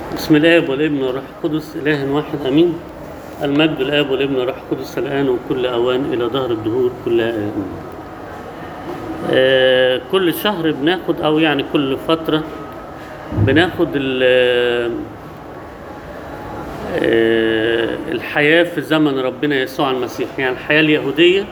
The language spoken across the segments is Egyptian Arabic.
بسم الآب والابن والروح القدس إله واحد أمين المجد الآب والابن والروح القدس الآن وكل أوان إلى ظهر الدهور كلها آمين آه كل شهر بناخد أو يعني كل فترة بناخد ال آه الحياة في زمن ربنا يسوع المسيح يعني الحياة اليهودية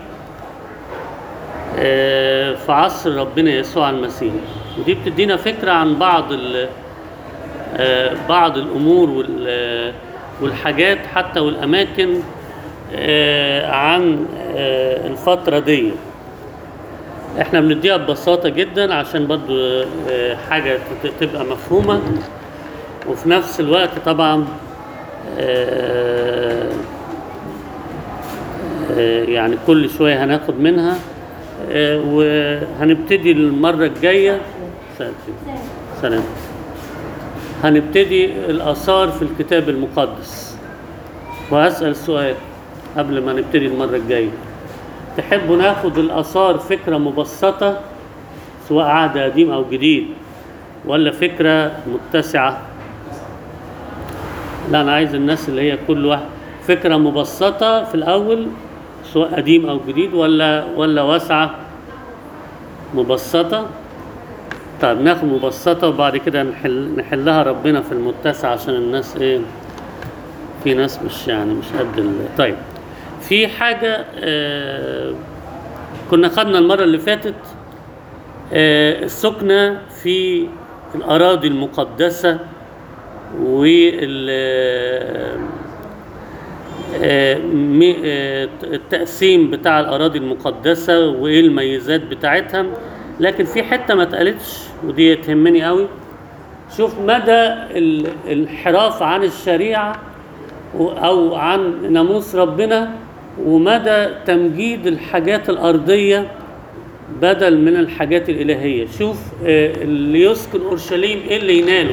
آه في عصر ربنا يسوع المسيح ودي بتدينا فكرة عن بعض ال آه، بعض الامور وال- والحاجات حتى والاماكن آه، عن آه، الفتره دي احنا بنديها ببساطه جدا عشان برضو آه، حاجه تت- تبقى مفهومه وفي نفس الوقت طبعا آه، آه، يعني كل شويه هناخد منها آه، وهنبتدي المره الجايه سلام سلام هنبتدي الآثار في الكتاب المقدس وهسأل سؤال قبل ما نبتدي المرة الجاية تحبوا ناخد الآثار فكرة مبسطة سواء عهد قديم أو جديد ولا فكرة متسعة لا أنا عايز الناس اللي هي كل واحد فكرة مبسطة في الأول سواء قديم أو جديد ولا ولا واسعة مبسطة طيب ناخد مبسطة وبعد كده نحل نحلها ربنا في المتسع عشان الناس ايه في ناس مش يعني مش قد ال... طيب في حاجة آه كنا خدنا المرة اللي فاتت آه السكنة في الأراضي المقدسة وال آه، مي- آه، التقسيم بتاع الأراضي المقدسة وإيه الميزات بتاعتها لكن في حتة ما اتقالتش ودي تهمني قوي شوف مدى ال- الانحراف عن الشريعة و- أو عن ناموس ربنا ومدى تمجيد الحاجات الأرضية بدل من الحاجات الإلهية شوف آه، اللي يسكن أورشليم إيه اللي يناله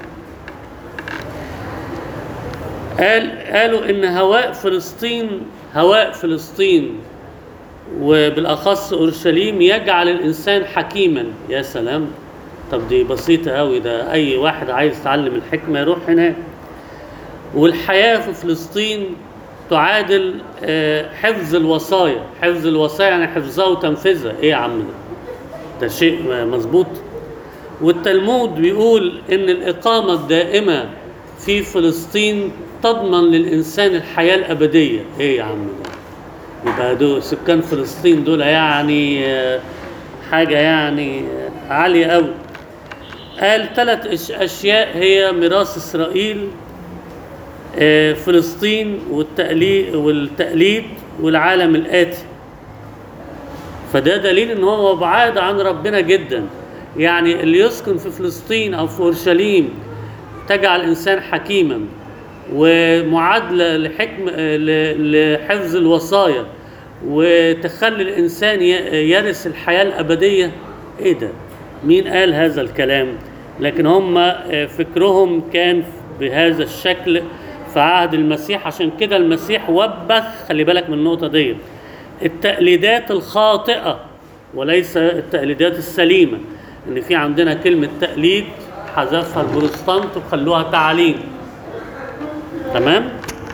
قال قالوا ان هواء فلسطين هواء فلسطين وبالاخص اورشليم يجعل الانسان حكيما يا سلام طب دي بسيطه قوي ده اي واحد عايز يتعلم الحكمه يروح هناك والحياه في فلسطين تعادل آه، حفظ الوصايا حفظ الوصايا يعني حفظها وتنفيذها ايه يا عم ده ده شيء مظبوط والتلمود بيقول ان الاقامه الدائمه في فلسطين تضمن للانسان الحياه الابديه ايه يا عم ده يبقى دول سكان فلسطين دول يعني آه، حاجه يعني آه، عاليه قوي قال ثلاث اشياء هي ميراث اسرائيل آه، فلسطين والتقليد والتقليد والعالم الاتي فده دليل ان هو بعاد عن ربنا جدا يعني اللي يسكن في فلسطين او في اورشليم تجعل الانسان حكيما ومعادله لحكم ل- لحفظ الوصايا وتخلي الانسان ي- يرث الحياه الابديه ايه ده مين قال هذا الكلام لكن هم فكرهم كان بهذا الشكل في عهد المسيح عشان كده المسيح وبخ خلي بالك من النقطه دي التقليدات الخاطئه وليس التقليدات السليمه ان في عندنا كلمه تقليد حذفها البروتستانت وخلوها تعاليم تمام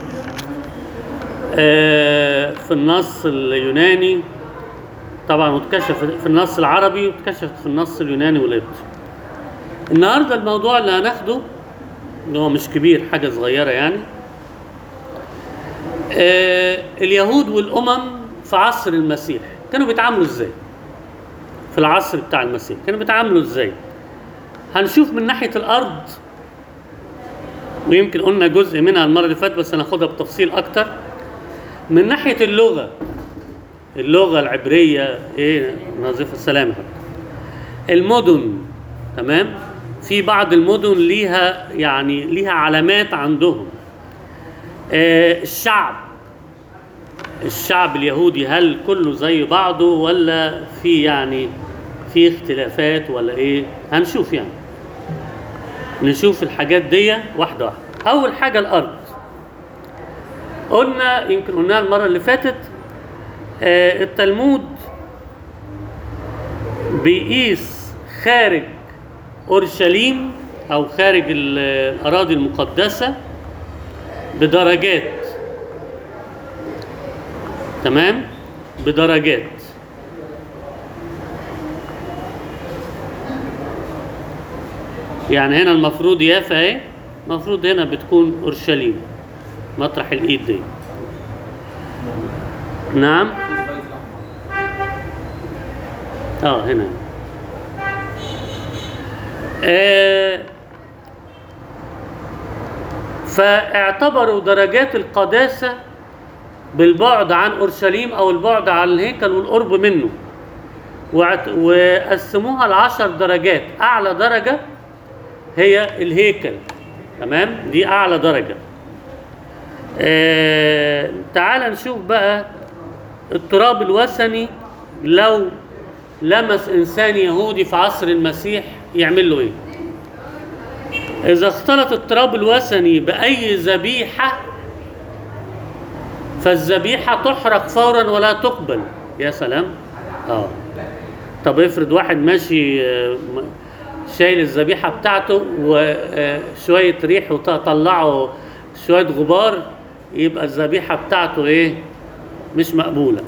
آه في النص اليوناني طبعا واتكشف في النص العربي واتكشفت في النص اليوناني والقبطي النهارده الموضوع اللي هناخده اللي هو مش كبير حاجه صغيره يعني آه اليهود والامم في عصر المسيح كانوا بيتعاملوا ازاي في العصر بتاع المسيح كانوا بيتعاملوا ازاي هنشوف من ناحيه الارض ويمكن قلنا جزء منها المره اللي فاتت بس هناخدها بتفصيل اكتر من ناحيه اللغه اللغه العبريه ايه نظيف السلامه المدن تمام في بعض المدن ليها يعني ليها علامات عندهم آه الشعب الشعب اليهودي هل كله زي بعضه ولا في يعني في اختلافات ولا ايه هنشوف يعني نشوف الحاجات دي واحده واحده اول حاجه الارض قلنا يمكن قلناها المره اللي فاتت آه التلمود بيقيس خارج اورشليم او خارج ال- الاراضي المقدسه بدرجات تمام بدرجات يعني هنا المفروض يافا اهي المفروض هنا بتكون اورشليم مطرح الايد دي نعم اه هنا آه فاعتبروا درجات القداسة بالبعد عن أورشليم أو البعد عن الهيكل والقرب منه وعت- وقسموها لعشر درجات أعلى درجة هي الهيكل تمام دي أعلى درجة آه تعال نشوف بقى التراب الوثني لو لمس إنسان يهودي في عصر المسيح يعمل له إيه إذا اختلط التراب الوثني بأي ذبيحة فالذبيحة تحرق فورا ولا تقبل يا سلام اه طب افرض واحد ماشي آه، م- شايل الذبيحة بتاعته وشوية ريح وطلعوا شوية غبار يبقى الذبيحة بتاعته ايه مش مقبولة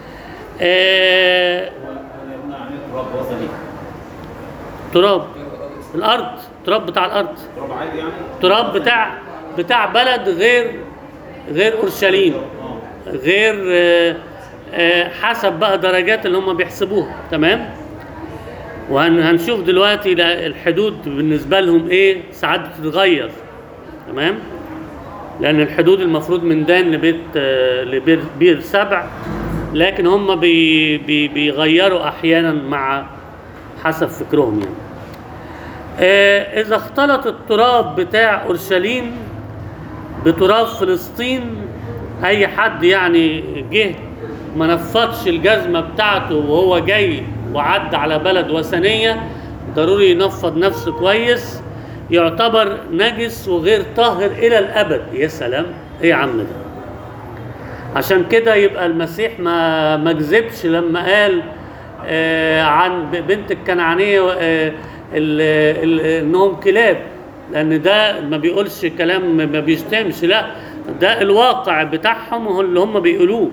آه يمنع عن التراب وثني تراب الأرض تراب بتاع الأرض تراب عادي يعني تراب بتاع بتاع بلد غير غير اورشليم اه غير آه، آه، حسب بقى درجات اللي هم بيحسبوها تمام وهنشوف دلوقتي لا- الحدود بالنسبه لهم ايه ساعات بتتغير تمام لان الحدود المفروض من دان لبيت آه، لبير بير سبع لكن هم بي بي بيغيروا احيانا مع حسب فكرهم يعني آه، اذا اختلط التراب بتاع اورشليم بتراب فلسطين اي حد يعني جه ما نفضش الجزمه بتاعته وهو جاي وعدى على بلد وثنيه ضروري ينفض نفسه كويس يعتبر نجس وغير طاهر الى الابد يا سلام ايه يا عم ده عشان كده يبقى المسيح ما ما كذبش لما قال آه عن ب- بنت الكنعانيه آه ال- ال- انهم كلاب لان ده ما بيقولش كلام ما بيشتمش لا ده الواقع بتاعهم هو اللي هم بيقولوه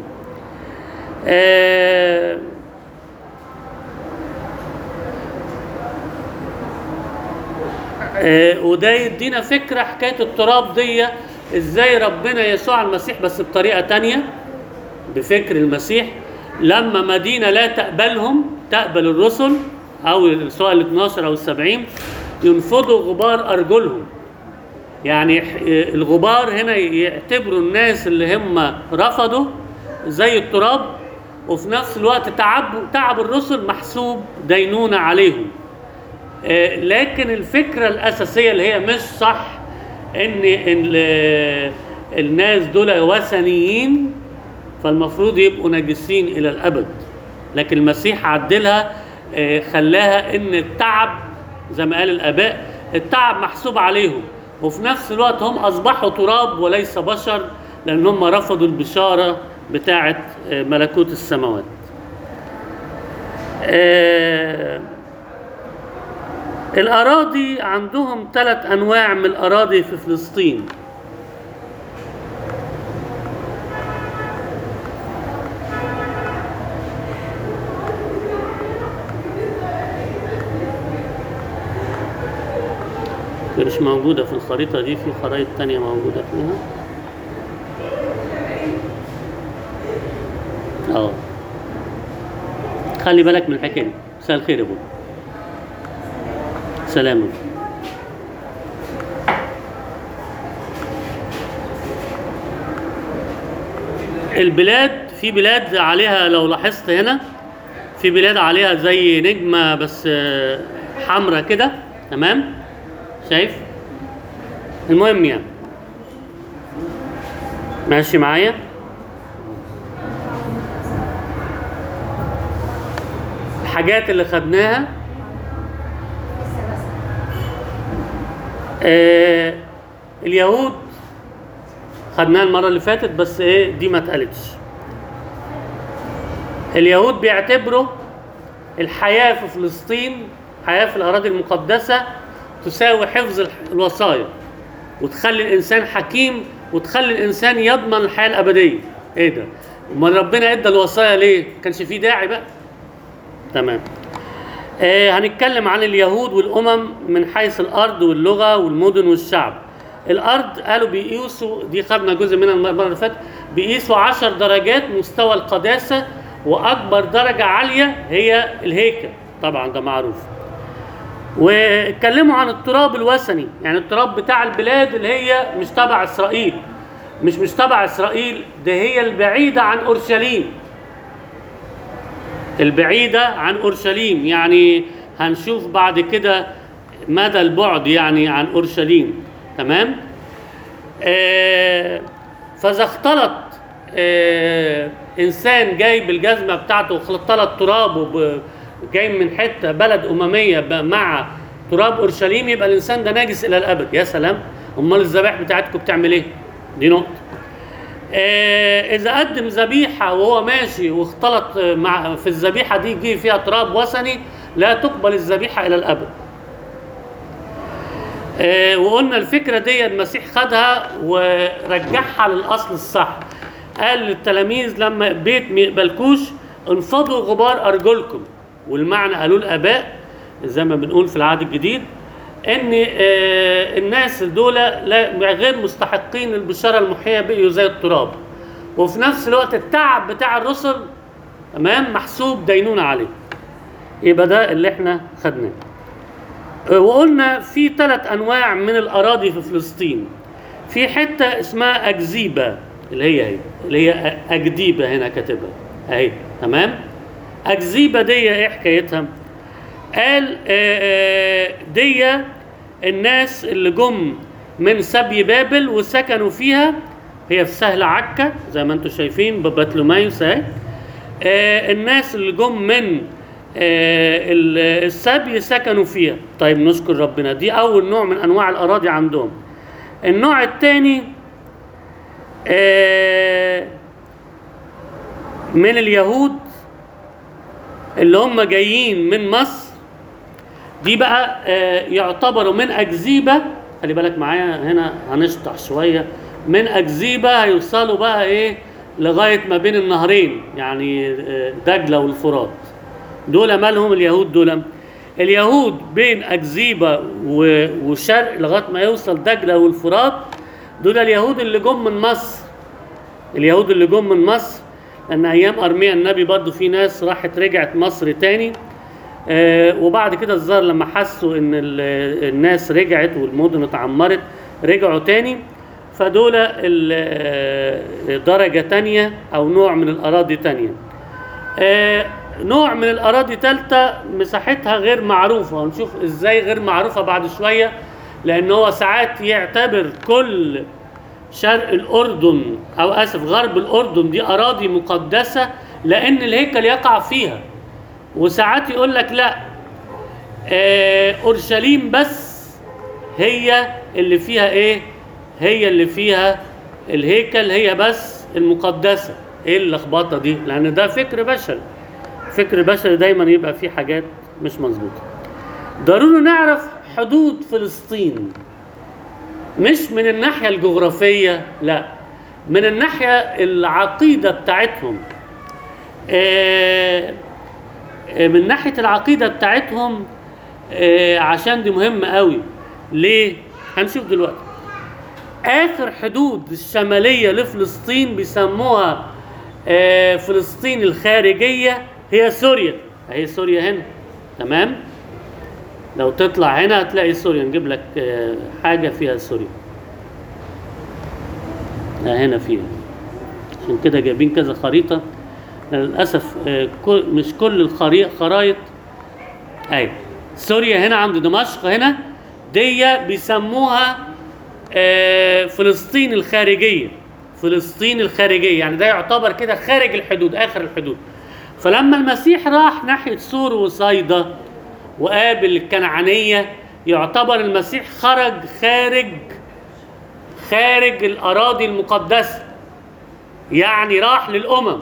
آه آه، وده يدينا فكرة حكاية التراب دي ازاي ربنا يسوع المسيح بس بطريقة تانية بفكر المسيح لما مدينة لا تقبلهم تقبل الرسل أو سواء ال 12 أو السبعين ينفضوا غبار أرجلهم يعني ح- الغبار هنا يعتبروا الناس اللي هم رفضوا زي التراب وفي نفس الوقت تعب تعب الرسل محسوب دينونة عليهم آه، لكن الفكرة الأساسية اللي هي مش صح إن ال- الناس دول وثنيين فالمفروض يبقوا نجسين إلى الأبد لكن المسيح عدلها آه، خلاها إن التعب زي ما قال الآباء التعب محسوب عليهم وفي نفس الوقت هم أصبحوا تراب وليس بشر لأن هم رفضوا البشارة بتاعة آه، ملكوت السماوات آه، الأراضي عندهم ثلاث أنواع من الأراضي في فلسطين مش موجودة في الخريطة دي في خرائط تانية موجودة فيها اه خلي بالك من الحكاية دي مساء الخير يا ابو سلام البلاد في بلاد عليها لو لاحظت هنا في بلاد عليها زي نجمة بس آه، حمرة كده تمام شايف المهم يعني ماشي معايا الحاجات اللي خدناها آه اليهود خدناها المرة اللي فاتت بس ايه دي ما اتقالتش اليهود بيعتبروا الحياة في فلسطين حياة في الأراضي المقدسة تساوي حفظ الح- الوصايا وتخلي الانسان حكيم وتخلي الانسان يضمن الحياه الابديه ايه ده امال ربنا ادى الوصايا ليه كانش فيه داعي بقى تمام آه هنتكلم عن اليهود والامم من حيث الارض واللغه والمدن والشعب الارض قالوا بيقيسوا دي خدنا جزء منها المره اللي فاتت بيقيسوا عشر درجات مستوى القداسه واكبر درجه عاليه هي الهيكل طبعا ده معروف واتكلموا عن التراب الوثني يعني التراب بتاع البلاد اللي هي مش تبع اسرائيل مش مش تبع اسرائيل ده هي البعيده عن اورشليم البعيده عن اورشليم يعني هنشوف بعد كده مدى البعد يعني عن اورشليم تمام آه فاذا اختلط آه انسان جاي بالجزمه بتاعته واختلط ترابه ب- جاي من حته بلد امميه ب- مع تراب اورشليم يبقى الانسان ده ناجس الى الابد يا سلام امال الذبائح بتاعتكم بتعمل ايه دي نقطه آه، اذا قدم ذبيحه وهو ماشي واختلط آه، مع في الذبيحه دي جه فيها تراب وثني لا تقبل الذبيحه الى الابد آه، وقلنا الفكره دي المسيح خدها ورجعها للاصل الصح قال للتلاميذ لما بيت ما يقبلكوش انفضوا غبار ارجلكم والمعنى قالوا الاباء زي ما بنقول في العهد الجديد ان آه، الناس دول لا غير مستحقين البشاره المحييه بقيوا زي التراب وفي نفس الوقت التعب بتاع الرسل تمام محسوب دينونه عليه يبقى ده اللي احنا خدناه وقلنا في ثلاث انواع من الاراضي في فلسطين في حته اسمها اكذيبه اللي هي هي اللي هي اجديبه هنا كاتبها اهي تمام اكذيبه دي ايه حكايتها قال آه، آه، دي الناس اللي جم من سبي بابل وسكنوا فيها هي في سهل عكا زي ما انتم شايفين ببتلوميوس اهي آه، الناس اللي جم من آه، ال- السبي سكنوا فيها طيب نشكر ربنا دي اول نوع من انواع الاراضي عندهم النوع الثاني من اليهود اللي هم جايين من مصر دي بقى آه، يعتبروا من أكذيبة خلي بالك معايا هنا هنشطح شوية من أكذيبة هيوصلوا بقى إيه لغاية ما بين النهرين يعني آه، دجلة والفرات دول مالهم اليهود دول اليهود بين أكذيبة و- وشرق لغاية ما يوصل دجلة والفرات دول اليهود اللي جم من مصر اليهود اللي جم من مصر لان ايام ارميا النبي برضو في ناس راحت رجعت مصر تاني آه وبعد كده الظاهر لما حسوا ان ال- الناس رجعت والمدن اتعمرت رجعوا تاني فدول ال- آه، درجة تانية او نوع من الاراضي تانية آه نوع من الاراضي تالتة مساحتها غير معروفة ونشوف ازاي غير معروفة بعد شوية لان هو ساعات يعتبر كل شرق الأردن أو آسف غرب الأردن دي أراضي مقدسة لأن الهيكل يقع فيها وساعات يقول لك لا آه، أورشليم بس هي اللي فيها إيه؟ هي اللي فيها الهيكل هي بس المقدسة إيه اللخبطة دي؟ لأن ده فكر بشري فكر بشري دايما يبقى فيه حاجات مش مظبوطة ضروري نعرف حدود فلسطين مش من الناحية الجغرافية لا من الناحية العقيدة بتاعتهم آه، آه، من ناحية العقيدة بتاعتهم آه، عشان دي مهمة قوي ليه؟ هنشوف دلوقتي آخر حدود الشمالية لفلسطين بيسموها آه، فلسطين الخارجية هي سوريا هي سوريا هنا تمام؟ لو تطلع هنا هتلاقي سوريا نجيب لك آه، حاجة فيها سوريا لا هنا فيها عشان كده جايبين كذا خريطة للأسف آه، كل- مش كل الخرايط أي سوريا هنا عند دمشق هنا دي بيسموها آه، فلسطين الخارجية فلسطين الخارجية يعني ده يعتبر كده خارج الحدود آخر الحدود فلما المسيح راح ناحية سور وصيدا وقابل الكنعانية يعتبر المسيح خرج خارج خارج الأراضي المقدسة يعني راح للأمم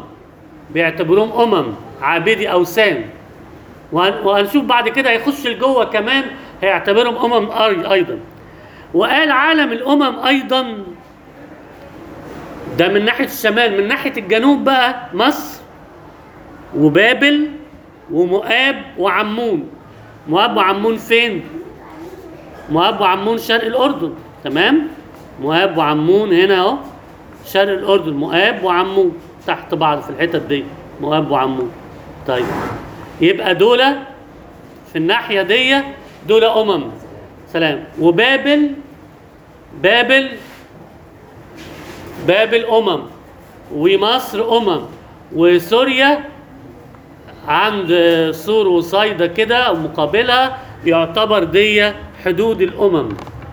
بيعتبروهم أمم عابدي أوثان وهن- وهنشوف بعد كده هيخش لجوه كمان هيعتبرهم امم أي- ايضا وقال عالم الامم ايضا ده من ناحيه الشمال من ناحيه الجنوب بقى مصر وبابل ومؤاب وعمون مؤاب وعمون فين مؤاب وعمون شرق الاردن تمام مؤاب وعمون هنا اهو شرق الاردن مؤاب وعمون تحت بعض في الحتت دي مؤاب وعمون طيب يبقى دول في الناحيه دي دول امم سلام وبابل بابل بابل امم ومصر امم وسوريا عند سور وصيدا كده ومقابلها يعتبر دي حدود الامم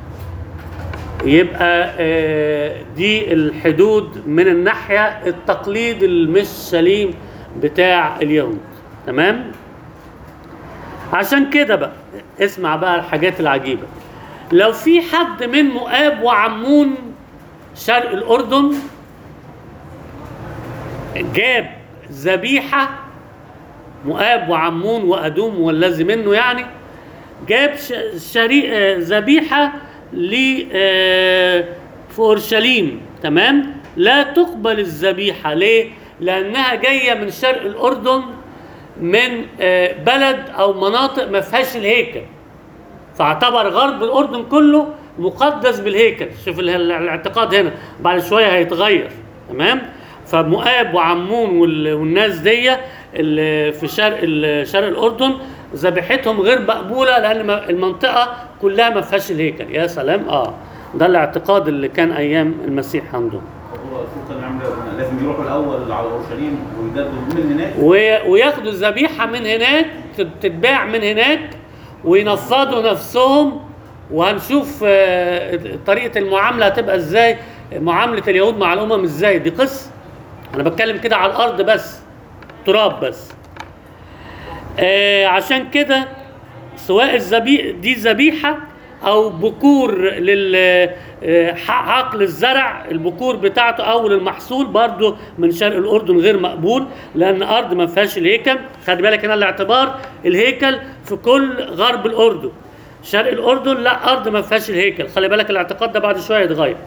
يبقى آه، دي الحدود من الناحيه التقليد المش سليم بتاع اليهود تمام عشان كده بقى اسمع بقى الحاجات العجيبه لو في حد من مؤاب وعمون شرق الاردن جاب ذبيحه مؤاب وعمون وادوم والذي منه يعني جاب ش- شري... آه، ذبيحه ل آه، في اورشليم تمام لا تقبل الذبيحه ليه لانها جايه من شرق الاردن من آه، بلد او مناطق ما فيهاش الهيكل فاعتبر غرب الاردن كله مقدس بالهيكل شوف ال- ال- الاعتقاد هنا بعد شويه هيتغير تمام فمؤاب وعمون وال- والناس دي اللي في شرق ال- شرق الاردن ذبيحتهم غير مقبوله لان ما- المنطقه كلها ما فيهاش الهيكل يا سلام اه ده الاعتقاد اللي كان ايام المسيح عندهم هو الرسول كان يعمل إيه؟ لازم يروحوا الاول على اورشليم ويجددوا من هناك و- وياخدوا الذبيحه من هناك تت- تتباع من هناك وينفضوا نفسهم وهنشوف آه، طريقه المعامله هتبقى ازاي معامله اليهود مع الامم ازاي دي قصه انا بتكلم كده على الارض بس تراب بس آه عشان كده سواء الذبي دي ذبيحه او بكور لل آه، ح- عقل الزرع البكور بتاعته او للمحصول برضه من شرق الاردن غير مقبول لان ارض ما فيهاش الهيكل خلي بالك هنا الاعتبار الهيكل في كل غرب الاردن شرق الاردن لا ارض ما فيهاش الهيكل خلي بالك الاعتقاد ده بعد شويه يتغير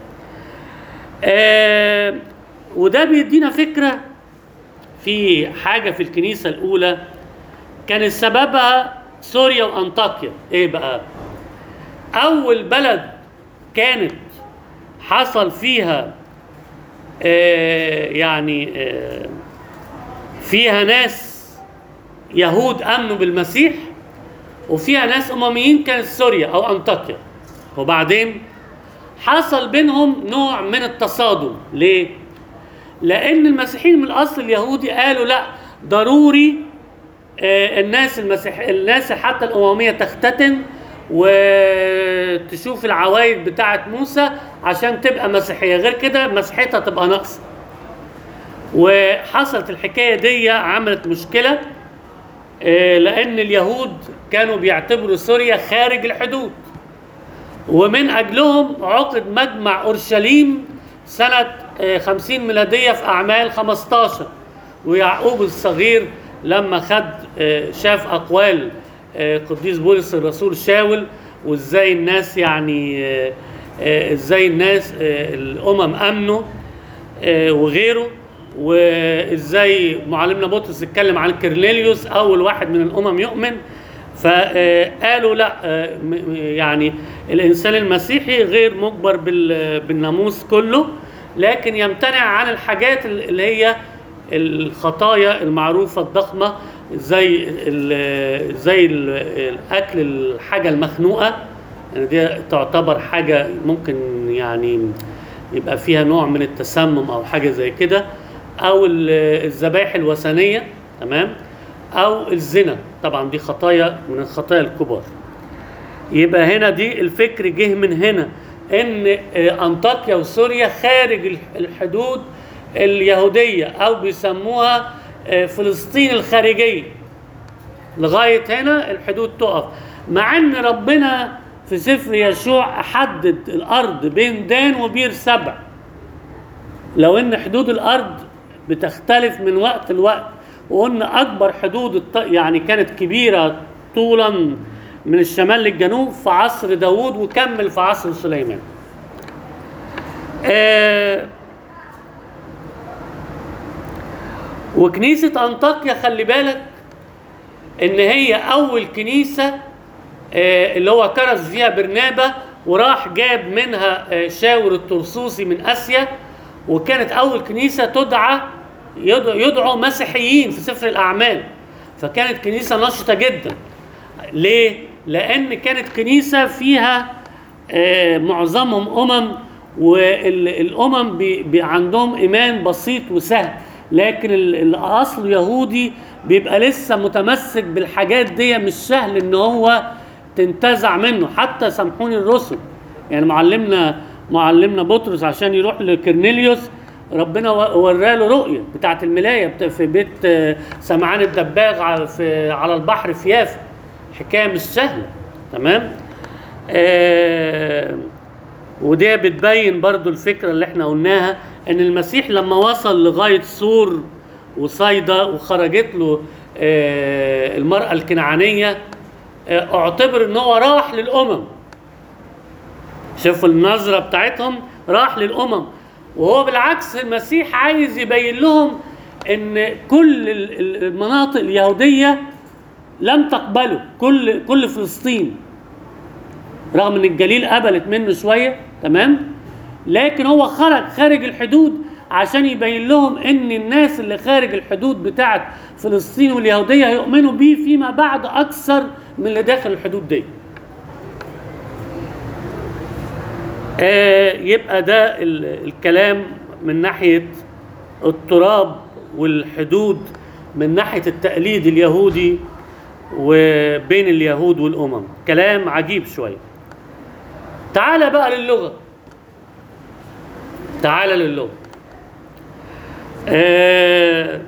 آه وده بيدينا فكره في حاجه في الكنيسه الاولى كان سببها سوريا وانطاكيا ايه بقى اول بلد كانت حصل فيها آه يعني آه فيها ناس يهود امنوا بالمسيح وفيها ناس امميين كانت سوريا او انطاكيا وبعدين حصل بينهم نوع من التصادم ليه لان المسيحيين من الاصل اليهودي قالوا لا ضروري آه، الناس المسيح الناس حتى الامميه تختتن وتشوف العوايد بتاعه موسى عشان تبقى مسيحيه غير كده مسيحيتها تبقى ناقصه وحصلت الحكايه دي عملت مشكله آه، لان اليهود كانوا بيعتبروا سوريا خارج الحدود ومن اجلهم عقد مجمع اورشليم سنه آه، 50 ميلاديه في اعمال 15 ويعقوب الصغير لما خد آه، شاف اقوال آه، قديس بولس الرسول شاول وازاي الناس يعني آه، آه، ازاي الناس آه، الامم امنوا آه، وغيره وازاي معلمنا بطرس اتكلم عن كرنيليوس اول واحد من الامم يؤمن فقالوا لا آه، م- م- يعني الانسان المسيحي غير مجبر بال- بالناموس كله لكن يمتنع عن الحاجات اللي هي الخطايا المعروفه الضخمه زي ال- زي ال- الاكل الحاجه المخنوقه يعني دي تعتبر حاجه ممكن يعني يبقى فيها نوع من التسمم او حاجه زي كده او ال- الذبائح الوثنيه تمام او الزنا طبعا دي خطايا من الخطايا الكبار يبقى هنا دي الفكر جه من هنا ان آه، انطاكيا وسوريا خارج الح- الحدود اليهوديه او بيسموها آه، فلسطين الخارجيه لغايه هنا الحدود تقف مع ان ربنا في سفر يشوع حدد الارض بين دان وبير سبع لو ان حدود الارض بتختلف من وقت لوقت وقلنا اكبر حدود الط... يعني كانت كبيره طولا من الشمال للجنوب في عصر داوود وكمل في عصر سليمان آه وكنيسة أنطاكيا خلي بالك إن هي أول كنيسة آه، اللي هو كرز فيها برنابا وراح جاب منها آه، شاور الترسوسي من اسيا وكانت اول كنيسه تدعى يدعو, يدعو مسيحيين في سفر الاعمال فكانت كنيسه نشطه جدا ليه لان كانت كنيسه فيها آه، معظمهم امم والامم بي بي عندهم ايمان بسيط وسهل لكن ال- الاصل يهودي بيبقى لسه متمسك بالحاجات دي مش سهل ان هو تنتزع منه حتى سامحوني الرسل يعني معلمنا معلمنا بطرس عشان يروح لكرنيليوس ربنا و- وراله رؤيه بتاعت الملايه بتا- في بيت آه، سمعان الدباغ على في على البحر في يافا حكايه مش سهله تمام آه وده بتبين برضو الفكرة اللي احنا قلناها ان المسيح لما وصل لغاية سور وصيدا وخرجت له آه، المرأة الكنعانية آه، اعتبر ان هو راح للامم شوفوا النظرة بتاعتهم راح للامم وهو بالعكس المسيح عايز يبين لهم ان كل ال- ال- المناطق اليهودية لم تقبله كل كل فلسطين رغم ان الجليل قبلت منه شويه تمام لكن هو خرج خارج الحدود عشان يبين لهم ان الناس اللي خارج الحدود بتاعت فلسطين واليهوديه هيؤمنوا بيه فيما بعد اكثر من اللي داخل الحدود دي آه يبقى ده ال- الكلام من ناحيه التراب والحدود من ناحيه التقليد اليهودي وبين اليهود والامم كلام عجيب شويه تعال بقى للغه تعال للغه آه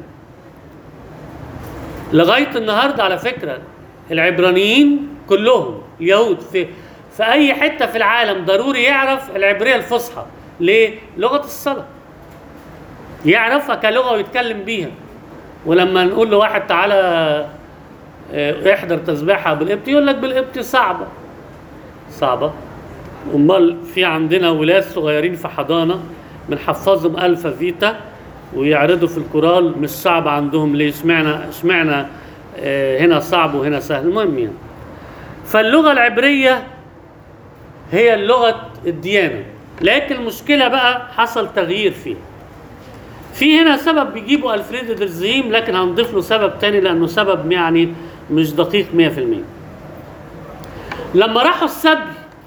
لغايه النهارده على فكره العبرانيين كلهم اليهود في في اي حته في العالم ضروري يعرف العبريه الفصحى ليه لغه الصلاه يعرفها كلغه ويتكلم بيها ولما نقول لواحد تعالى آه، احضر تسبيحها بالقبط يقول لك بالقبط صعبه صعبه امال في عندنا ولاد صغيرين في حضانه بنحفظهم الفا فيتا ويعرضوا في الكورال مش صعب عندهم ليه اشمعنى اشمعنى آه، هنا صعب وهنا سهل المهم يعني فاللغه العبريه هي لغه الديانه لكن المشكله بقى حصل تغيير فيها في هنا سبب بيجيبه الفريد درزيم لكن هنضيف له سبب تاني لانه سبب يعني مش دقيق 100% لما راحوا السبي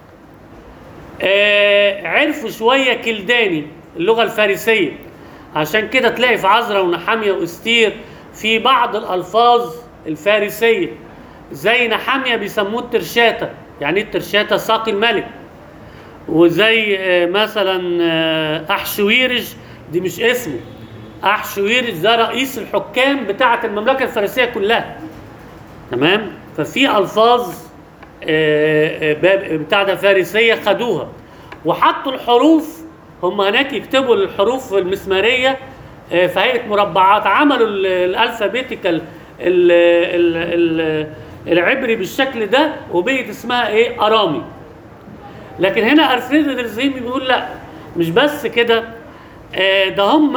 آه عرفوا شويه كلداني اللغه الفارسيه عشان كده تلاقي في عزرا ونحاميه واستير في بعض الالفاظ الفارسيه زي نحاميه بيسموه الترشاته يعني ايه الترشاته ساقي الملك وزي آه، مثلا آه، احشويرش دي مش اسمه احشويرش ده رئيس الحكام بتاعه المملكه الفارسيه كلها تمام ففي الفاظ آه، آه، باب- بتاع ده فارسيه خدوها وحطوا الحروف هم هناك يكتبوا الحروف المسماريه آه، في هيئه مربعات عملوا ال- الالفابيتيكال ال- ال- ال- العبري بالشكل ده وبقت اسمها ايه ارامي لكن هنا الفريد درزيم بيقول لا مش بس كده آه، ده هم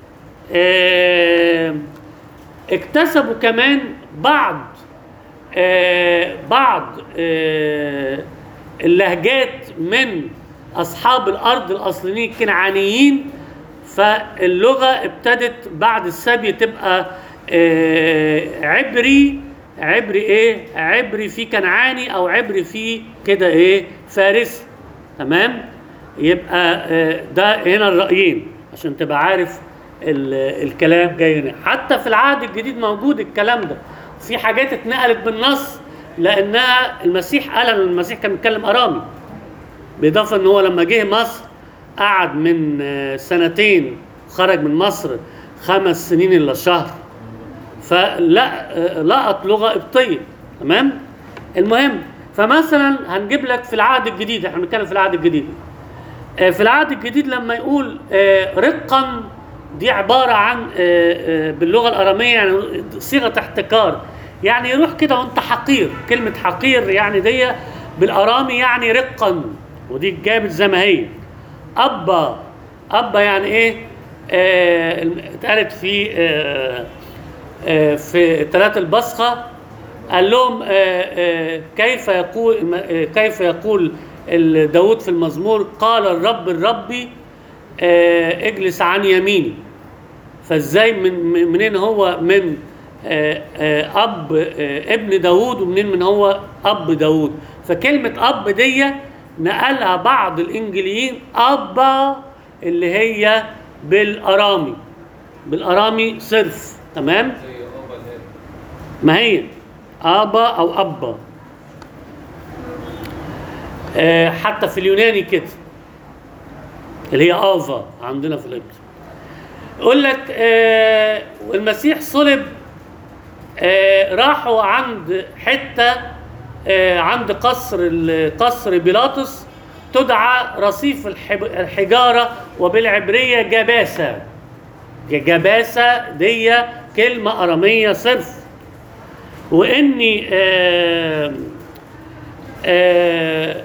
آه، اكتسبوا كمان بعض آه، بعض آه، اللهجات من اصحاب الارض الاصليين الكنعانيين فاللغه ابتدت بعد السبي تبقى آه، عبري عبري ايه عبري في كنعاني او عبري في كده ايه فارسي تمام يبقى آه، ده هنا الرايين عشان تبقى عارف ال- الكلام جاي هنا حتى في العهد الجديد موجود الكلام ده في حاجات اتنقلت بالنص لانها المسيح قال ان المسيح كان بيتكلم ارامي بالاضافه ان هو لما جه مصر قعد من آه، سنتين خرج من مصر خمس سنين الا شهر فلا آه، لقط لغه قبطيه تمام المهم فمثلا هنجيب لك في العهد الجديد احنا بنتكلم في العهد الجديد آه، في العهد الجديد لما يقول آه، رقا دي عباره عن آه، آه، باللغه الاراميه يعني صيغه احتكار يعني يروح كده وانت حقير كلمة حقير يعني دي بالأرامي يعني رقا ودي جابت زي ما هي أبا أبا يعني إيه آه، اتقالت في آه آه في ثلاث البصخة قال لهم آه آه كيف يقول آه كيف يقول ال- داود في المزمور قال الرب الرب آه اجلس عن يميني فازاي من من- منين هو من آه، آه، اب آه، ابن داوود ومنين من هو اب داوود فكلمه اب دي نقلها بعض الانجليين ابا اللي هي بالارامي بالارامي صرف تمام زي أوبا الهاب ما هي ابا او ابا آه، حتى في اليوناني كده اللي هي افا عندنا في القبط يقول لك آه، المسيح صلب آه، راحوا عند حته آه، عند قصر ال- قصر بيلاطس تدعى رصيف الحب- الحجاره وبالعبريه جباسه جباسه دي كلمه اراميه صرف واني آه آه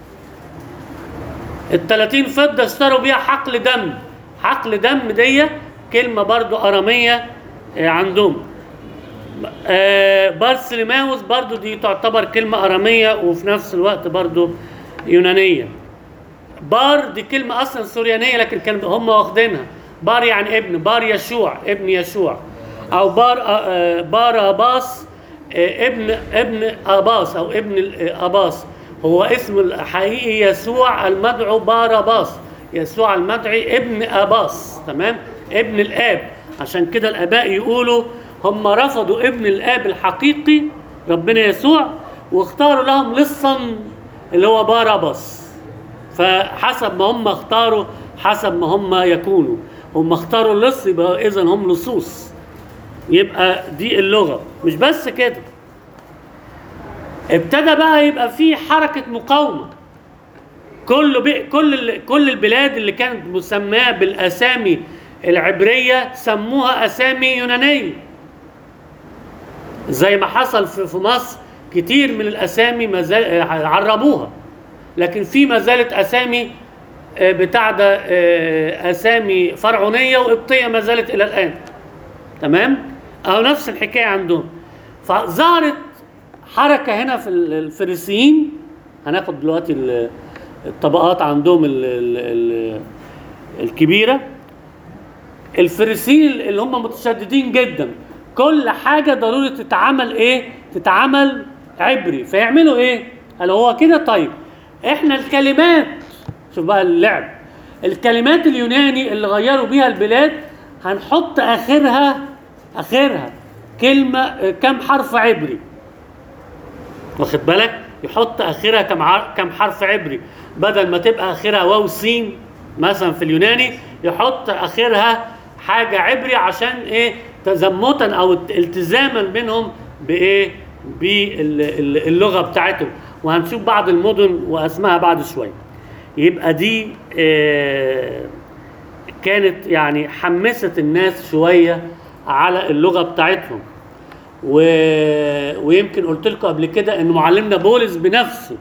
ال 30 فضه اشتروا بيها حقل دم حقل دم دي كلمه برضو اراميه آه عندهم آه بارسليماوس برضو دي تعتبر كلمه اراميه وفي نفس الوقت برضو يونانيه بار دي كلمة أصلا سوريانية لكن كان هم واخدينها بار يعني ابن بار يشوع ابن يشوع أو بار آه، بار أباس آه، ابن ابن أباس أو ابن ال- آه، أباس هو اسم الحقيقي يسوع المدعو باراباس يسوع المدعي ابن أباس تمام ابن الآب عشان كده الآباء يقولوا هم رفضوا ابن الآب الحقيقي ربنا يسوع واختاروا لهم لصا اللي هو باراباس فحسب ما هم اختاروا حسب ما هم يكونوا هم اختاروا اللص يبقى اذا هم لصوص يبقى دي اللغه مش بس كده ابتدى بقى يبقى في حركه مقاومه كل بي كل ال- كل البلاد اللي كانت مسماه بالاسامي العبريه سموها اسامي يونانيه زي ما حصل في في مصر كتير من الاسامي ما زال عربوها لكن في ما زالت اسامي آه، بتاع ده آه، اسامي فرعونيه وقبطيه ما زالت الى الان تمام او نفس الحكايه عندهم فظهرت حركه هنا في ال- الفريسيين هناخد دلوقتي ال- الطبقات عندهم ال ال ال الكبيره الفريسيين اللي هم متشددين جدا كل حاجه ضروري تتعمل ايه تتعمل عبري فيعملوا ايه قال هو كده طيب احنا الكلمات شوف بقى اللعب الكلمات اليوناني اللي غيروا بيها البلاد هنحط اخرها اخرها كلمه آه، كم حرف عبري واخد بالك يحط اخرها كم ع- كم حرف عبري بدل ما تبقى اخرها واو سين مثلا في اليوناني يحط اخرها حاجه عبري عشان ايه تزمتا او التزاما بينهم بايه باللغه بتاعتهم وهنشوف بعض المدن واسمائها بعد شويه يبقى دي آه كانت يعني حمست الناس شويه على اللغه بتاعتهم و... ويمكن قلت لكم قبل كده ان معلمنا بولس بنفسه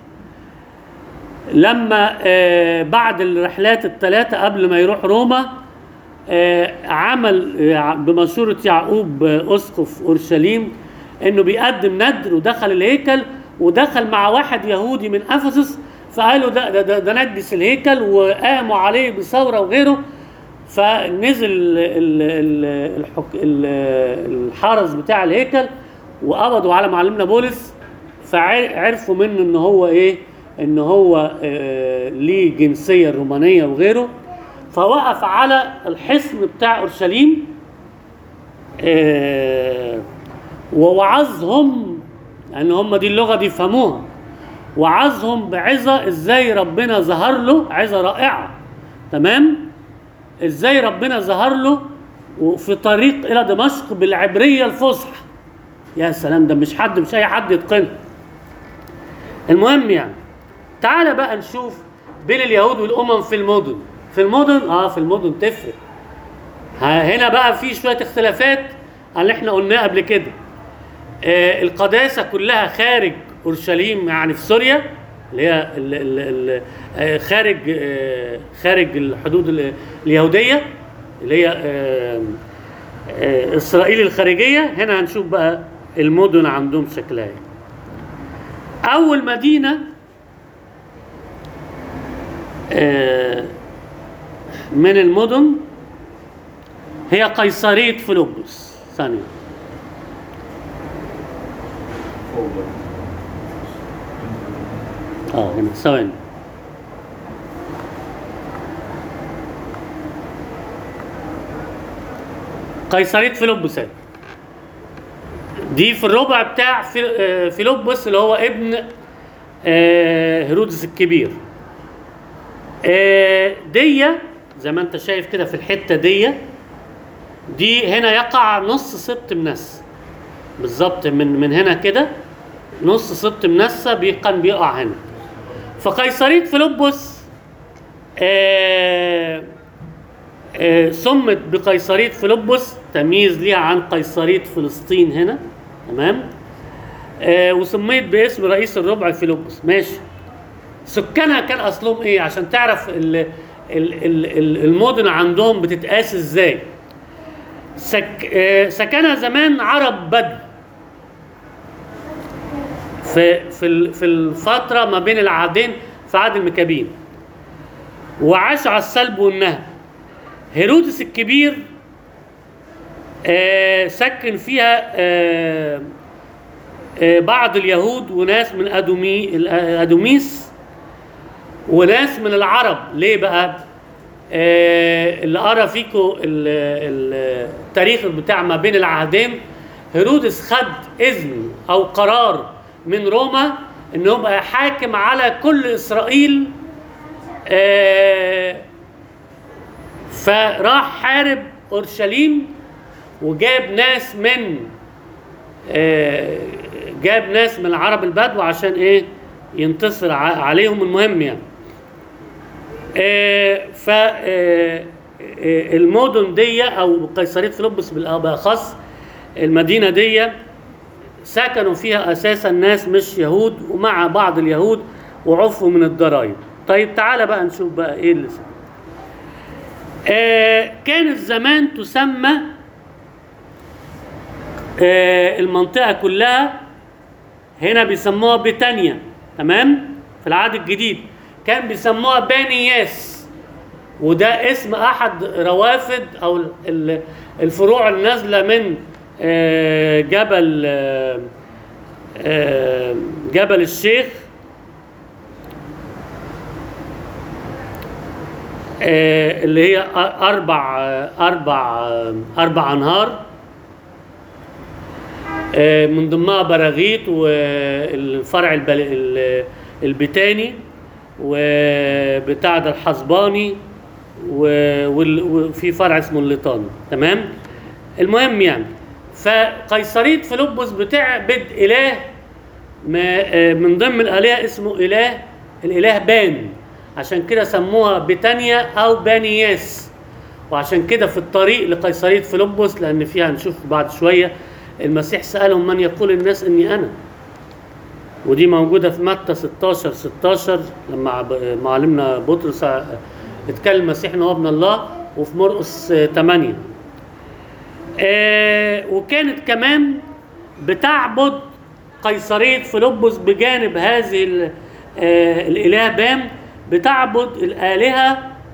لما آه، بعد الرحلات الثلاثه قبل ما يروح روما آه، عمل آه، بمشورة يعقوب آه، اسقف اورشليم انه بيقدم ندر ودخل الهيكل ودخل مع واحد يهودي من افسس فقالوا ده ده, ده, ده نجس الهيكل وقاموا عليه بثوره وغيره فنزل ال- ال- الحك- ال- الحرس بتاع الهيكل وقبضوا على معلمنا بولس فعرفوا منه ان هو ايه ان هو آه، ليه جنسيه رومانيه وغيره فوقف على الحصن بتاع اورشليم آه، ووعظهم لان هم دي اللغه دي يفهموها وعظهم بعظه ازاي ربنا ظهر له عظه رائعه تمام ازاي ربنا ظهر له وفي طريق الى دمشق بالعبريه الفصحى يا سلام ده مش حد مش اي حد يتقنها المهم يعني تعالى بقى نشوف بين اليهود والامم في المدن في المدن اه في المدن تفرق ها- هنا بقى في شويه اختلافات عن اللي احنا قلناه قبل كده آه، القداسة كلها خارج أورشليم يعني في سوريا اللي هي ال ال ال آه، خارج آه، خارج الحدود ال- اليهودية اللي هي آه، آه، إسرائيل الخارجية هنا هنشوف بقى المدن عندهم شكلها إيه. أول مدينة آه، من المدن هي قيصرية فيلبس ثانية فوق ده. اه هنا ثواني قيصرية فيلبس أهي. دي في الربع بتاع في- آه، فيلبس اللي هو ابن آه، هيرودس الكبير آه، دي زي ما انت شايف كده في الحته دي دي هنا يقع نص سبط منس بالظبط من من هنا كده نص سبط منسى بي- كان بيقع هنا فقيصرية فيلبس آه آه سمت بقيصرية فيلبس تمييز ليها عن قيصرية فلسطين هنا تمام آه وسميت باسم رئيس الربع فيلبس ماشي سكانها كان اصلهم ايه عشان تعرف ال ال ال ال المدن عندهم بتتقاس ازاي سك آه سكنها زمان عرب بدو في في ال- في الفتره ما بين العهدين في عهد المكابين وعاشوا على السلب والنهب هيرودس الكبير آه سكن فيها آه آه بعض اليهود وناس من أدومي الأدوميس وناس من العرب ليه بقى آه اللي قرا فيكم ال- ال- التاريخ بتاع ما بين العهدين هيرودس خد اذن او قرار من روما انه يبقى حاكم على كل اسرائيل آه فراح حارب اورشليم وجاب ناس من آه، جاب ناس من العرب البدو عشان ايه ينتصر ع- عليهم المهم يعني ف آه، آه، المدن دي او قيصريه فيلبس بالأ- بالاخص المدينه دي سكنوا فيها اساسا ناس مش يهود ومع بعض اليهود وعفوا من الضرائب طيب تعالى بقى نشوف بقى ايه اللي سمع. آه كانت زمان تسمى آه المنطقة كلها هنا بيسموها بيتانيا تمام في العهد الجديد كان بيسموها بانياس وده اسم احد روافد او ال- ال- الفروع النازله من آه، جبل آه، آه، جبل الشيخ آه، اللي هي أ- اربع آه، اربع آه، اربع انهار آه، من ضمنها براغيث والفرع البل- ال- البتاني وبتاع ده الحصباني و- وال- وفي فرع اسمه الليطاني تمام المهم يعني فقيصرية فيلبس بتعبد إله ما آه، من ضمن الآلهة اسمه إله الإله بان عشان كده سموها بتانيا أو بانياس وعشان كده في الطريق لقيصرية فيلبس لأن فيها هنشوف بعد شوية المسيح سألهم من يقول الناس إني أنا ودي موجودة في متى 16 16 لما عب- معلمنا بطرس ع- اتكلم المسيح إن هو ابن الله وفي مرقس آه، 8 آه وكانت كمان بتعبد قيصرية فيلبس بجانب هذه ال- آه الإله بام بتعبد الآلهة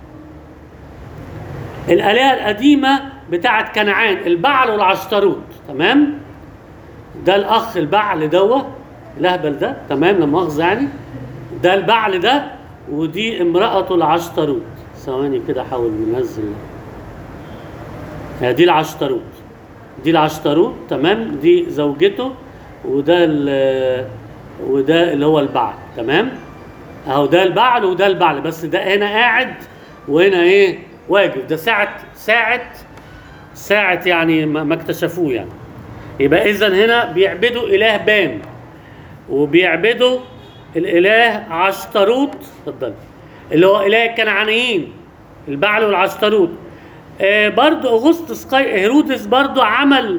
الآلهة القديمة بتاعت كنعان البعل والعشتروت تمام ده الأخ البعل دوا الأهبل ده تمام لا مؤاخذة يعني ده البعل ده ودي امرأته العشتروت ثواني كده أحاول ننزل هي دي العشتروت دي العشتروت تمام دي زوجته وده ال- وده اللي هو البعل تمام اهو ده البعل وده البعل بس ده هنا قاعد وهنا ايه واقف ده ساعة ساعة ساعة يعني ما ما اكتشفوه يعني يبقى اذا هنا بيعبدوا اله بام وبيعبدوا الاله عشتروت اتفضل اللي هو اله الكنعانيين البعل والعشتروت آه برضو اغسطس قي... هيرودس برضو عمل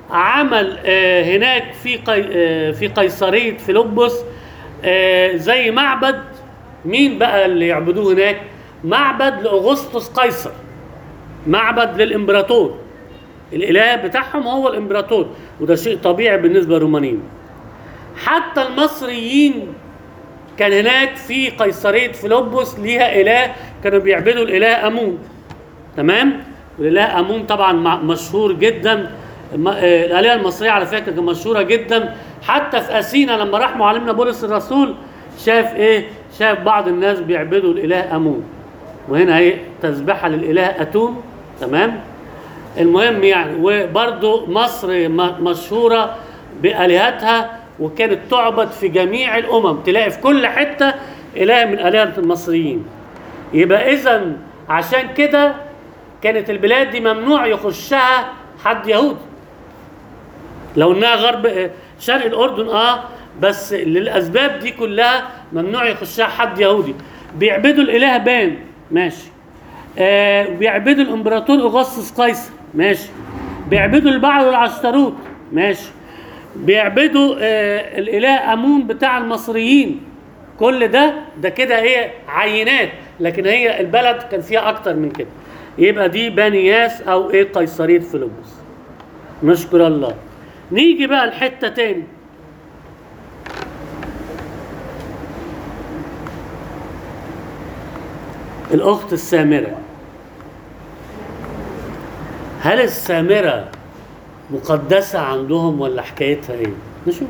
عمل آه، هناك في قي... آه، في قيصريه فيلبس آه، زي معبد مين بقى اللي يعبدوه هناك؟ معبد لاغسطس قيصر معبد للامبراطور الاله بتاعهم هو الامبراطور وده شيء طبيعي بالنسبه للرومانيين حتى المصريين كان هناك في قيصريه فيلبس ليها اله كانوا بيعبدوا الاله امون تمام والاله امون طبعا مع- مشهور جدا م- آه، الالهه المصريه على فكره كانت مشهوره جدا حتى في اثينا لما راح معلمنا بولس الرسول شاف ايه شاف بعض الناس بيعبدوا الاله امون وهنا ايه تسبحه للاله اتون تمام المهم يعني وبرضو مصر م- مشهوره بالهتها وكانت تعبد في جميع الامم تلاقي في كل حته اله من الهه المصريين يبقى اذا عشان كده كانت البلاد دي ممنوع يخشها حد يهودي لو انها غرب آه، شرق الاردن اه بس للاسباب دي كلها ممنوع يخشها حد يهودي بيعبدوا الاله بان ماشي آه بيعبدوا الامبراطور اغسطس قيصر ماشي بيعبدوا البعل والعشتروت ماشي بيعبدوا آه الاله امون بتاع المصريين كل ده ده كده ايه عينات لكن هي البلد كان فيها اكتر من كده يبقى دي بنياس او ايه قيصريه فيلبس نشكر الله نيجي بقى لحته تاني الاخت السامره هل السامره مقدسه عندهم ولا حكايتها ايه نشوف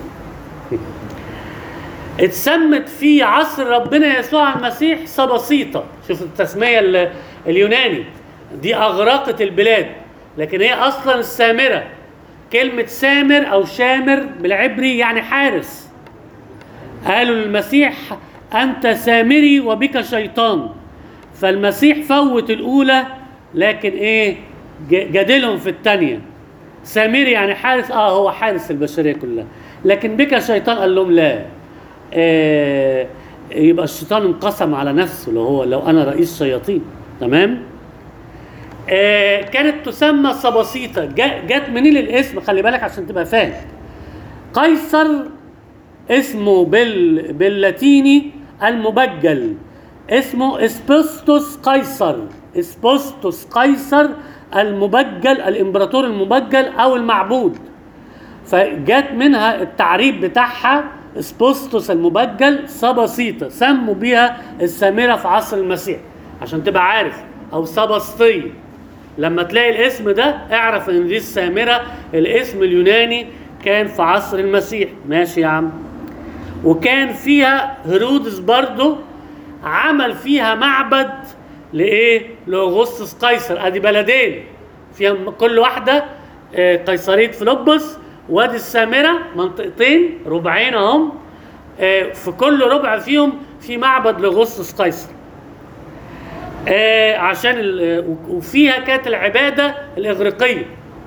اتسمت في عصر ربنا يسوع المسيح صباسيطة شوف التسمية ال- اليوناني دي أغرقت البلاد لكن هي أصلا السامرة كلمة سامر أو شامر بالعبري يعني حارس قالوا للمسيح أنت سامري وبك شيطان فالمسيح فوت الأولى لكن إيه ج- جادلهم في الثانية سامري يعني حارس اه هو حارس البشريه كلها لكن بك شيطان قال لهم لا آه يبقى الشيطان انقسم على نفسه لو هو لو انا رئيس شياطين تمام آه كانت تسمى صباسيطة جا- جت منين الاسم خلي بالك عشان تبقى فاهم قيصر اسمه بال باللاتيني المبجل اسمه اسبوستوس قيصر اسبوستوس قيصر المبجل الامبراطور المبجل او المعبود فجت منها التعريف بتاعها اسبوستوس المبجل صباسيطة سموا بيها السامرة في عصر المسيح عشان تبقى عارف او صباسطية لما تلاقي الاسم ده اعرف ان دي السامرة الاسم اليوناني كان في عصر المسيح ماشي يا عم وكان فيها هيرودس برضه عمل فيها معبد لايه لاغسطس قيصر ادي بلدين فيها كل واحده آه، قيصريه فيلبس وادي السامره منطقتين ربعين اهم آه، في كل ربع فيهم في معبد لاغسطس قيصر آه، عشان ال- وفيها كانت العباده الاغريقيه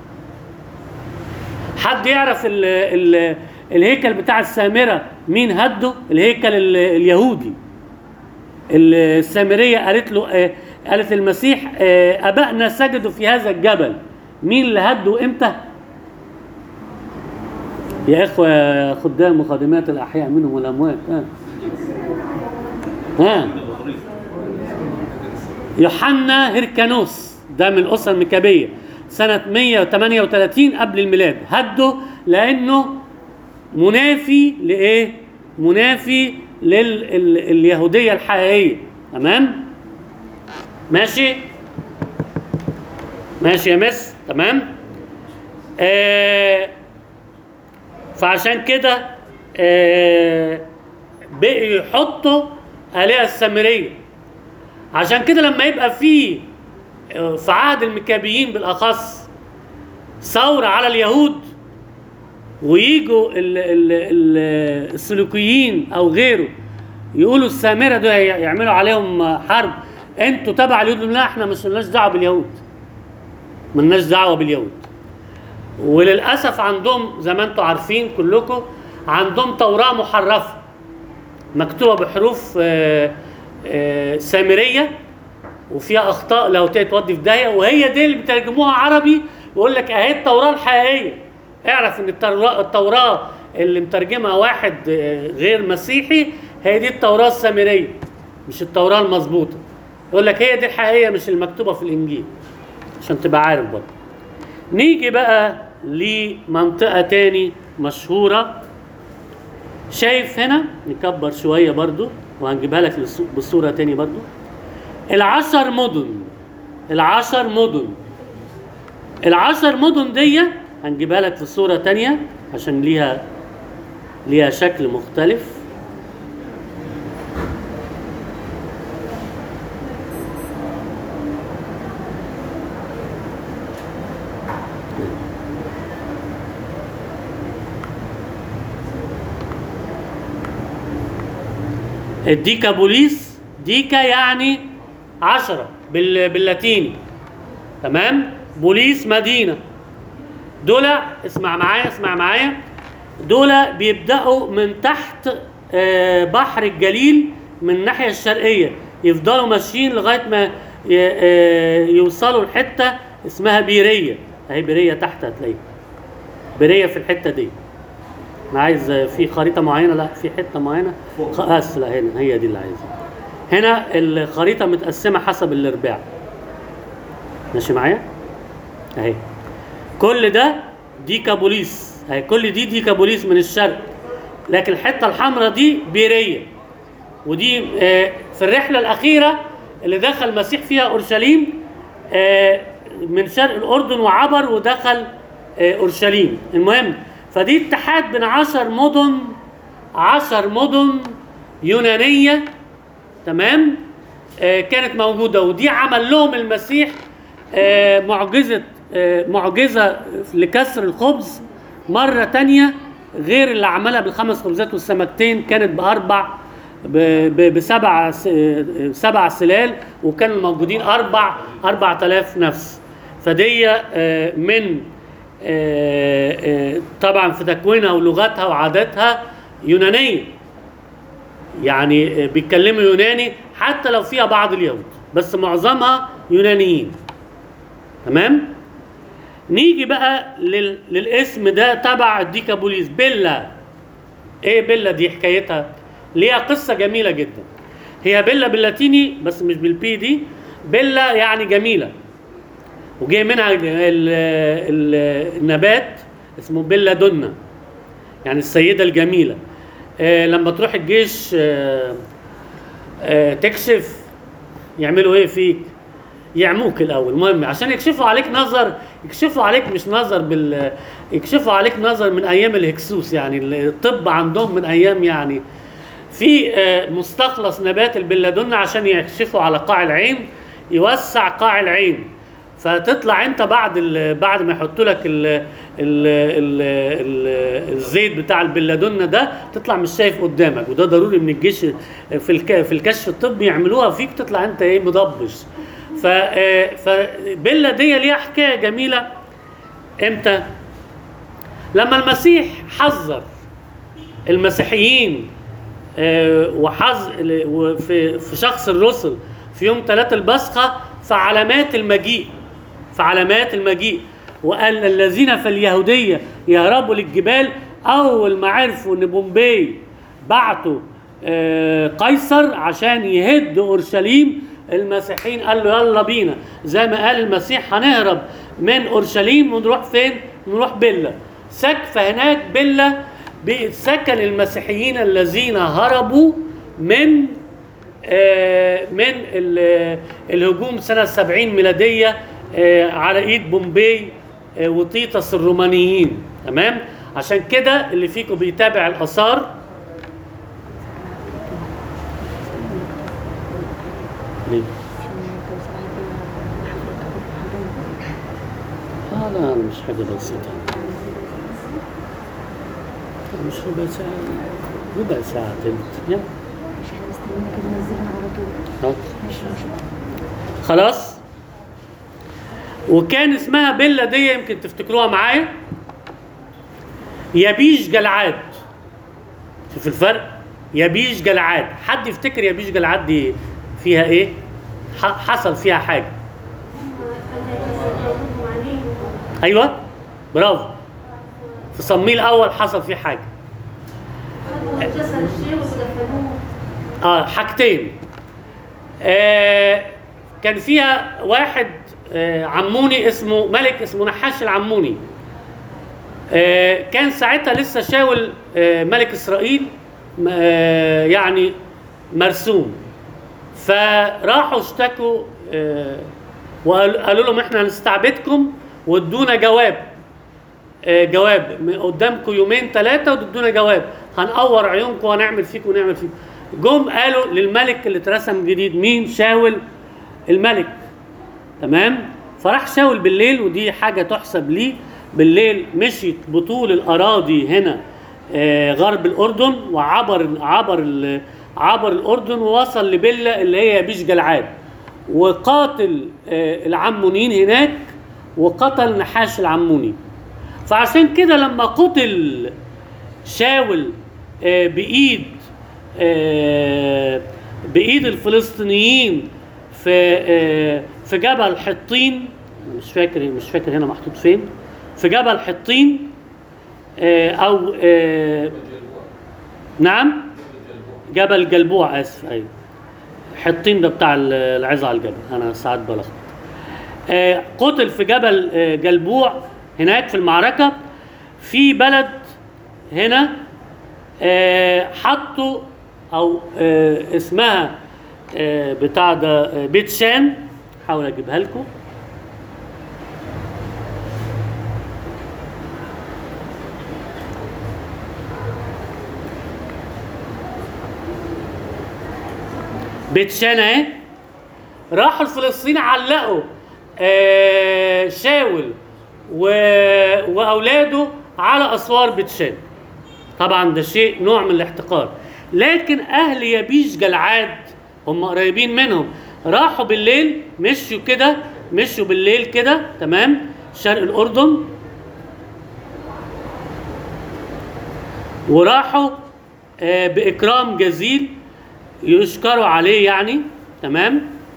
حد يعرف ال ال الهيكل بتاع السامرة مين هده الهيكل ال- اليهودي السامرية قالت له آه، قالت المسيح آه، أبائنا سجدوا في هذا الجبل مين اللي هده امتى يا إخوة يا خدام وخادمات الأحياء منهم والأموات ها ها يوحنا هيركانوس ده من الأسرة المكابية سنة 138 قبل الميلاد هده لأنه منافي لإيه؟ منافي لليهودية الحقيقية تمام؟ ماشي؟ ماشي يا مس تمام؟ آه فعشان كده آه بقوا يحطوا آلهة السامرية عشان كده لما يبقى في آه، في عهد المكابيين بالاخص ثوره على اليهود ويجوا ال ال ال السلوكيين او غيره يقولوا السامره دول يعملوا عليهم حرب انتوا تبع اليهود يقولوا لا احنا مش مالناش دعوه باليهود مالناش دعوه باليهود وللاسف عندهم زي ما انتم عارفين كلكم عندهم توراه محرفه مكتوبه بحروف آه، آه، سامريه وفيها اخطاء لاهوتيه تودي في داهيه وهي دي اللي بيترجموها عربي ويقول لك اهي التوراه الحقيقيه اعرف ان التوراة, التوراة اللي مترجمها واحد آه، غير مسيحي هي دي التوراة السامرية مش التوراة المظبوطة يقول لك هي دي الحقيقية مش المكتوبة في الإنجيل عشان تبقى عارف برضه نيجي بقى لمنطقة تاني مشهورة شايف هنا نكبر شوية برضو وهنجيبها لك للصو- بالصورة تاني برضو العشر مدن العشر مدن العشر مدن دي هنجيبها لك في صورة تانية عشان ليها ليها شكل مختلف الديكا بوليس ديكا يعني عشرة بال... باللاتيني تمام بوليس مدينة دول اسمع معايا اسمع معايا دول بيبدأوا من تحت آه، بحر الجليل من الناحية الشرقية يفضلوا ماشيين لغاية ما ي- آه، يوصلوا لحتة اسمها بيرية اهي بيرية تحت هتلاقيها بيرية في الحتة دي انا عايز في خريطة معينة لا في حتة معينة فوق. خ- بس لا هنا هي دي اللي عايزها هنا الخريطة متقسمة حسب الارباع ماشي معايا اهي كل ده دي كابوليس اهي كل دي دي كابوليس من الشرق لكن الحتة الحمراء دي بيرية ودي آه، في الرحلة الأخيرة اللي دخل المسيح فيها أورشليم آه، من شرق الأردن وعبر ودخل آه، أورشليم المهم فدي اتحاد بين عشر مدن عشر مدن يونانية تمام آه، كانت موجودة ودي عمل لهم المسيح آه، معجزة آه، معجزة لكسر الخبز مرة تانية غير اللي عملها بالخمس خبزات والسمكتين كانت بأربع ب- ب- بسبع س- آه، سبع سلال وكانوا موجودين أربع أربع تلاف نفس فدي آه، من آه، آه، طبعا في تكوينها ولغتها وعاداتها يونانية يعني بيتكلموا يوناني حتى لو فيها بعض اليهود بس معظمها يونانيين تمام نيجي بقى لل... للاسم ده تبع الديكابوليس بيلا ايه بيلا دي حكايتها ليها قصة جميلة جدا هي بيلا باللاتيني بس مش بالبي دي بيلا يعني جميلة وجاي منها ال... ال... النبات اسمه بيلا دونا يعني السيدة الجميلة آه لما تروح الجيش آه آه تكشف يعملوا ايه فيك يعموك الاول المهم عشان يكشفوا عليك نظر يكشفوا عليك مش نظر بال يكشفوا عليك نظر من ايام الهكسوس يعني الطب عندهم من ايام يعني في آه، مستخلص نبات البلادون عشان يكشفوا على قاع العين يوسع قاع العين فتطلع انت بعد ال... بعد ما يحطوا لك ال... ال... ال... ال... الزيت بتاع البلادون ده تطلع مش شايف قدامك وده ضروري من الجيش في الك... في الكشف الطبي يعملوها فيك تطلع انت ايه مضبش ف آه، فبيلا دي ليها حكايه جميله امتى؟ لما المسيح حذر المسيحيين آه، وحظ وفي في شخص الرسل في يوم ثلاثة البصخة في علامات المجيء في علامات المجيء وقال الذين في اليهودية يهربوا للجبال أول ما عرفوا إن بومبي بعتوا آه، قيصر عشان يهد أورشليم المسيحيين قال له يلا بينا زي ما قال المسيح هنهرب من أورشليم ونروح فين؟ نروح بيلا سك فهناك بيلا سكن المسيحيين الذين هربوا من آه، من ال- الهجوم سنة 70 ميلادية آه، على ايد بومبي آه، وطيطس الرومانيين تمام عشان كده اللي فيكم بيتابع الآثار ليه؟ اه لا أنا مش حاجة بسيطة مش ربع ساعة ربع ساعة تلت يلا مش احنا مستنيين كده ننزلها على طول هات. ماشي ماشي خلاص وكان اسمها بيلا دي يمكن تفتكروها معايا يبيش جلعاد شوف الفرق يبيش جلعاد حد يفتكر يبيش جلعاد دي فيها ايه ح- حصل فيها حاجه ايوه برافو في صمويل الاول حصل فيه حاجه خدوا جسد الشيخ ودفنوه اه حاجتين آه كان فيها واحد آه عموني اسمه ملك اسمه نحاش العموني آه كان ساعتها لسه شاول آه ملك اسرائيل م- آه يعني مرسوم فراحوا اشتكوا آه وقالوا لهم احنا هنستعبدكم وادونا جواب آه، جواب م- قدامكم يومين ثلاثة وتدونا جواب هنقور عيونكم وهنعمل فيكم ونعمل فيكم جم قالوا للملك اللي اترسم جديد مين شاول الملك تمام فراح شاول بالليل ودي حاجة تحسب ليه بالليل مشيت بطول الأراضي هنا آه، غرب الأردن وعبر عبر ال- عبر الأردن ووصل لبلة اللي هي بيش جلعاد وقاتل آه، العمونيين هناك وقتل نحاش العموني فعشان كده لما قتل شاول آه، بايد آه، بايد الفلسطينيين في آه، في جبل حطين مش فاكر مش فاكر هنا محطوط فين في جبل حطين آه، او آه، نعم جبل جلبوع اسف ايوه حطين ده بتاع العظة على الجبل انا ساعات بلخبط آه، قتل في جبل آه، جلبوع هناك في المعركة في بلد هنا آه، حطوا او آه، اسمها آه، بتاع ده آه، بيت شان حاول اجيبها لكم بيت شان اهي راحوا الفلسطينيين علقوا آه، شاول و... واولاده على اسوار بيت شان طبعا ده شيء نوع من الاحتقار لكن اهل يبيش جلعاد هم قريبين منهم راحوا بالليل مشوا كده مشوا بالليل كده تمام شرق الاردن وراحوا آه، باكرام جزيل يشكروا عليه يعني تمام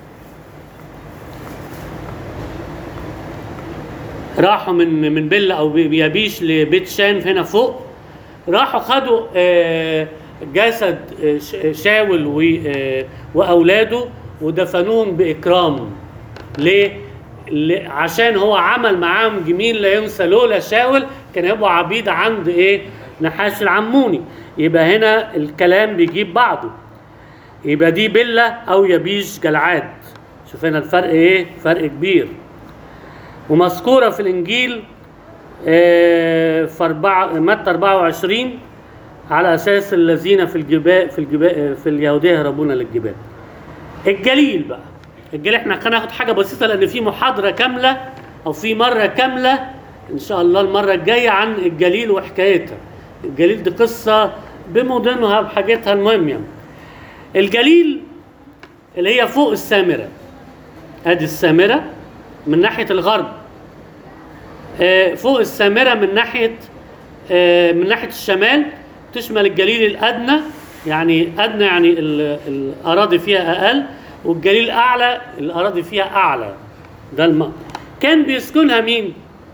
راحوا من من بيلا او بيابيش لبيت شان هنا فوق راحوا خدوا آه، جسد آه، ش- شاول و- آه، واولاده ودفنوهم باكرام ليه؟ ل- عشان هو عمل معاهم جميل لا ينسى لولا شاول كان يبقوا عبيد عند ايه؟ نحاش العموني يبقى هنا الكلام بيجيب بعضه يبقى دي بلة او يبيش جلعاد شوف هنا الفرق ايه؟ فرق كبير ومذكورة في الإنجيل آه، في أربعة متى 24 على أساس الذين في الجبال في الجبال في اليهودية يهربون للجبال. الجليل بقى الجليل احنا هناخد حاجة بسيطة لأن في محاضرة كاملة أو في مرة كاملة إن شاء الله المرة الجاية عن الجليل وحكايتها. الجليل دي قصة بمدنها بحاجتها المهم يعني. الجليل اللي هي فوق السامرة ادي السامرة من ناحية الغرب آه، فوق السامرة من ناحية آه، من ناحية الشمال تشمل الجليل الأدنى يعني أدنى يعني ال- الأراضي فيها أقل والجليل الأعلى الأراضي فيها أعلى ده الم... كان بيسكنها مين؟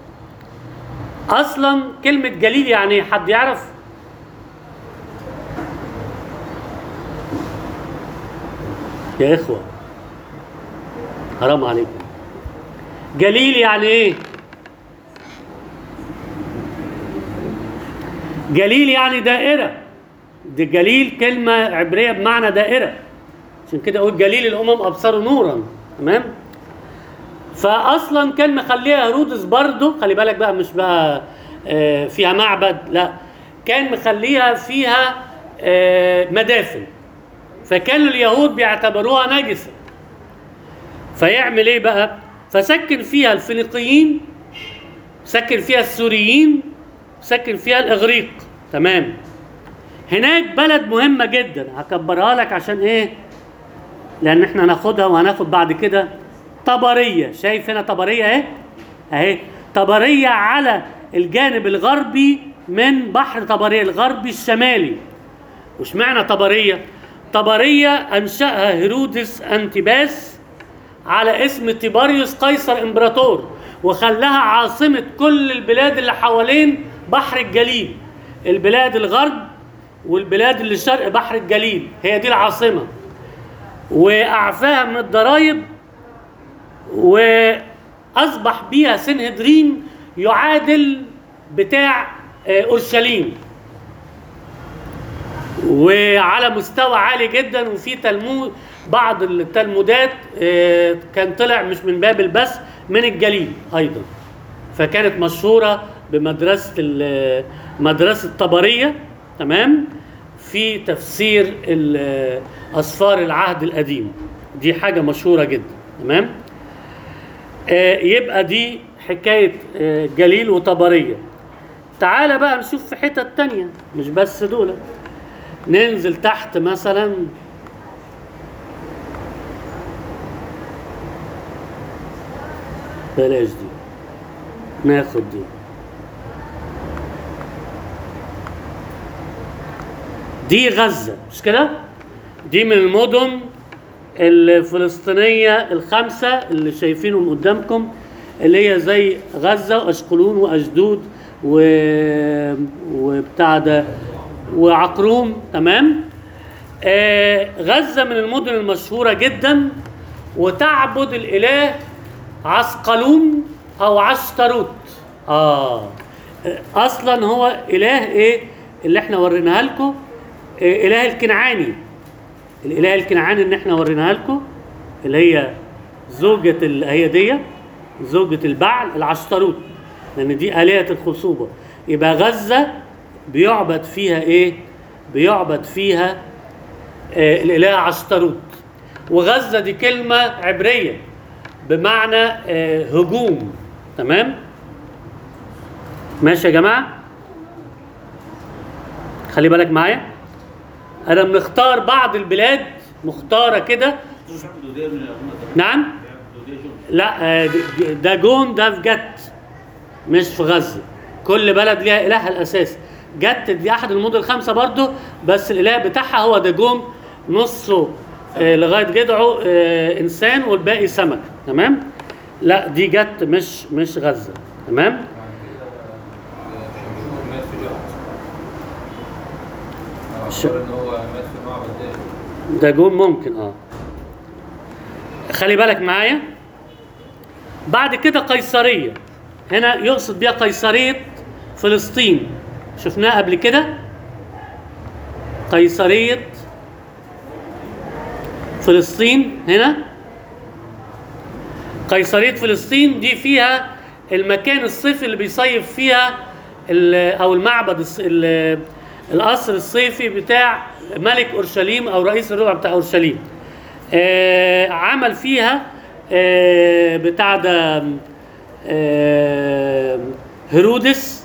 أصلا كلمة جليل يعني إيه؟ حد يعرف؟ يا إخوة حرام عليكم جليل يعني ايه جليل يعني دائرة دي جليل كلمة عبرية بمعنى دائرة عشان كده اقول جليل الامم ابصروا نورا تمام فاصلا كان مخليها هيرودس برضه خلي بالك بقى مش بقى آه، فيها معبد لا كان مخليها فيها آه، مدافن فكانوا اليهود بيعتبروها نجسه فيعمل ايه بقى فسكن فيها الفينيقيين سكن فيها السوريين سكن فيها الاغريق تمام هناك بلد مهمة جدا هكبرها لك عشان ايه لان احنا هناخدها وهناخد بعد كده طبرية شايف هنا طبرية اهي اهي طبرية على الجانب الغربي من بحر طبرية الغربي الشمالي وش معنى طبرية طبرية أنشأها هيرودس أنتيباس على اسم تيباريوس قيصر إمبراطور وخلاها عاصمة كل البلاد اللي حوالين بحر الجليل البلاد الغرب والبلاد اللي شرق بحر الجليل هي دي العاصمة وأعفاها من الضرائب وأصبح بيها سنهدرين يعادل بتاع آه، أورشليم وعلى مستوى عالي جدا وفي تلمود بعض التلمودات آه، كان طلع مش من بابل بس من الجليل ايضا فكانت مشهوره بمدرسه ال- مدرسه طبريه تمام في تفسير ال- اسفار العهد القديم دي حاجه مشهوره جدا تمام آه، يبقى دي حكايه آه، جليل وطبريه تعالى بقى نشوف في حتت تانية مش بس دول ننزل تحت مثلا بلاش دي ناخد دي دي غزة مش كده؟ دي من المدن الفلسطينية الخمسة اللي شايفينهم قدامكم اللي هي زي غزة وأشقلون وأشدود و... وبتاع ده وعقروم تمام آه غزة من المدن المشهورة جدا وتعبد الإله عسقلون أو عشتروت آه أصلا هو إله إيه اللي إحنا وريناها لكم إيه إله الكنعاني الإله الكنعاني اللي إحنا وريناها لكم اللي هي زوجة ال- هي دي زوجة البعل العشتروت لأن دي آلهة الخصوبة يبقى غزة بيعبد فيها إيه؟ بيعبد فيها آه الإله عشتروت وغزة دي كلمة عبرية بمعنى آه هجوم تمام؟ ماشي يا جماعة؟ خلي بالك معايا أنا بنختار بعض البلاد مختارة كده بيعبدوا دير من الأبناء نعم بيعبدوا دير جون. لا آه، د- داجون ده في جت مش في غزة كل بلد ليها إلهها الأساسي جت دي أحد المدن الخمسة برضو بس الإله بتاعها هو داجون نصه آه، لغاية جذعه آه، إنسان والباقي سمك تمام لا دي جت مش مش غزة تمام شمشون مات في جهد ش- أخبر إن هو مات في معبد داجون داجون ممكن اه خلي بالك معايا بعد كده قيصرية هنا يقصد بيها قيصرية فلسطين شفناها قبل كده قيصرية فلسطين هنا قيصرية فلسطين دي فيها المكان الصيفي اللي بيصيف فيها ال- او المعبد الص- ال- القصر الصيفي بتاع ملك اورشليم او رئيس الربع بتاع اورشليم آه عمل فيها آه بتاع ده آه هيرودس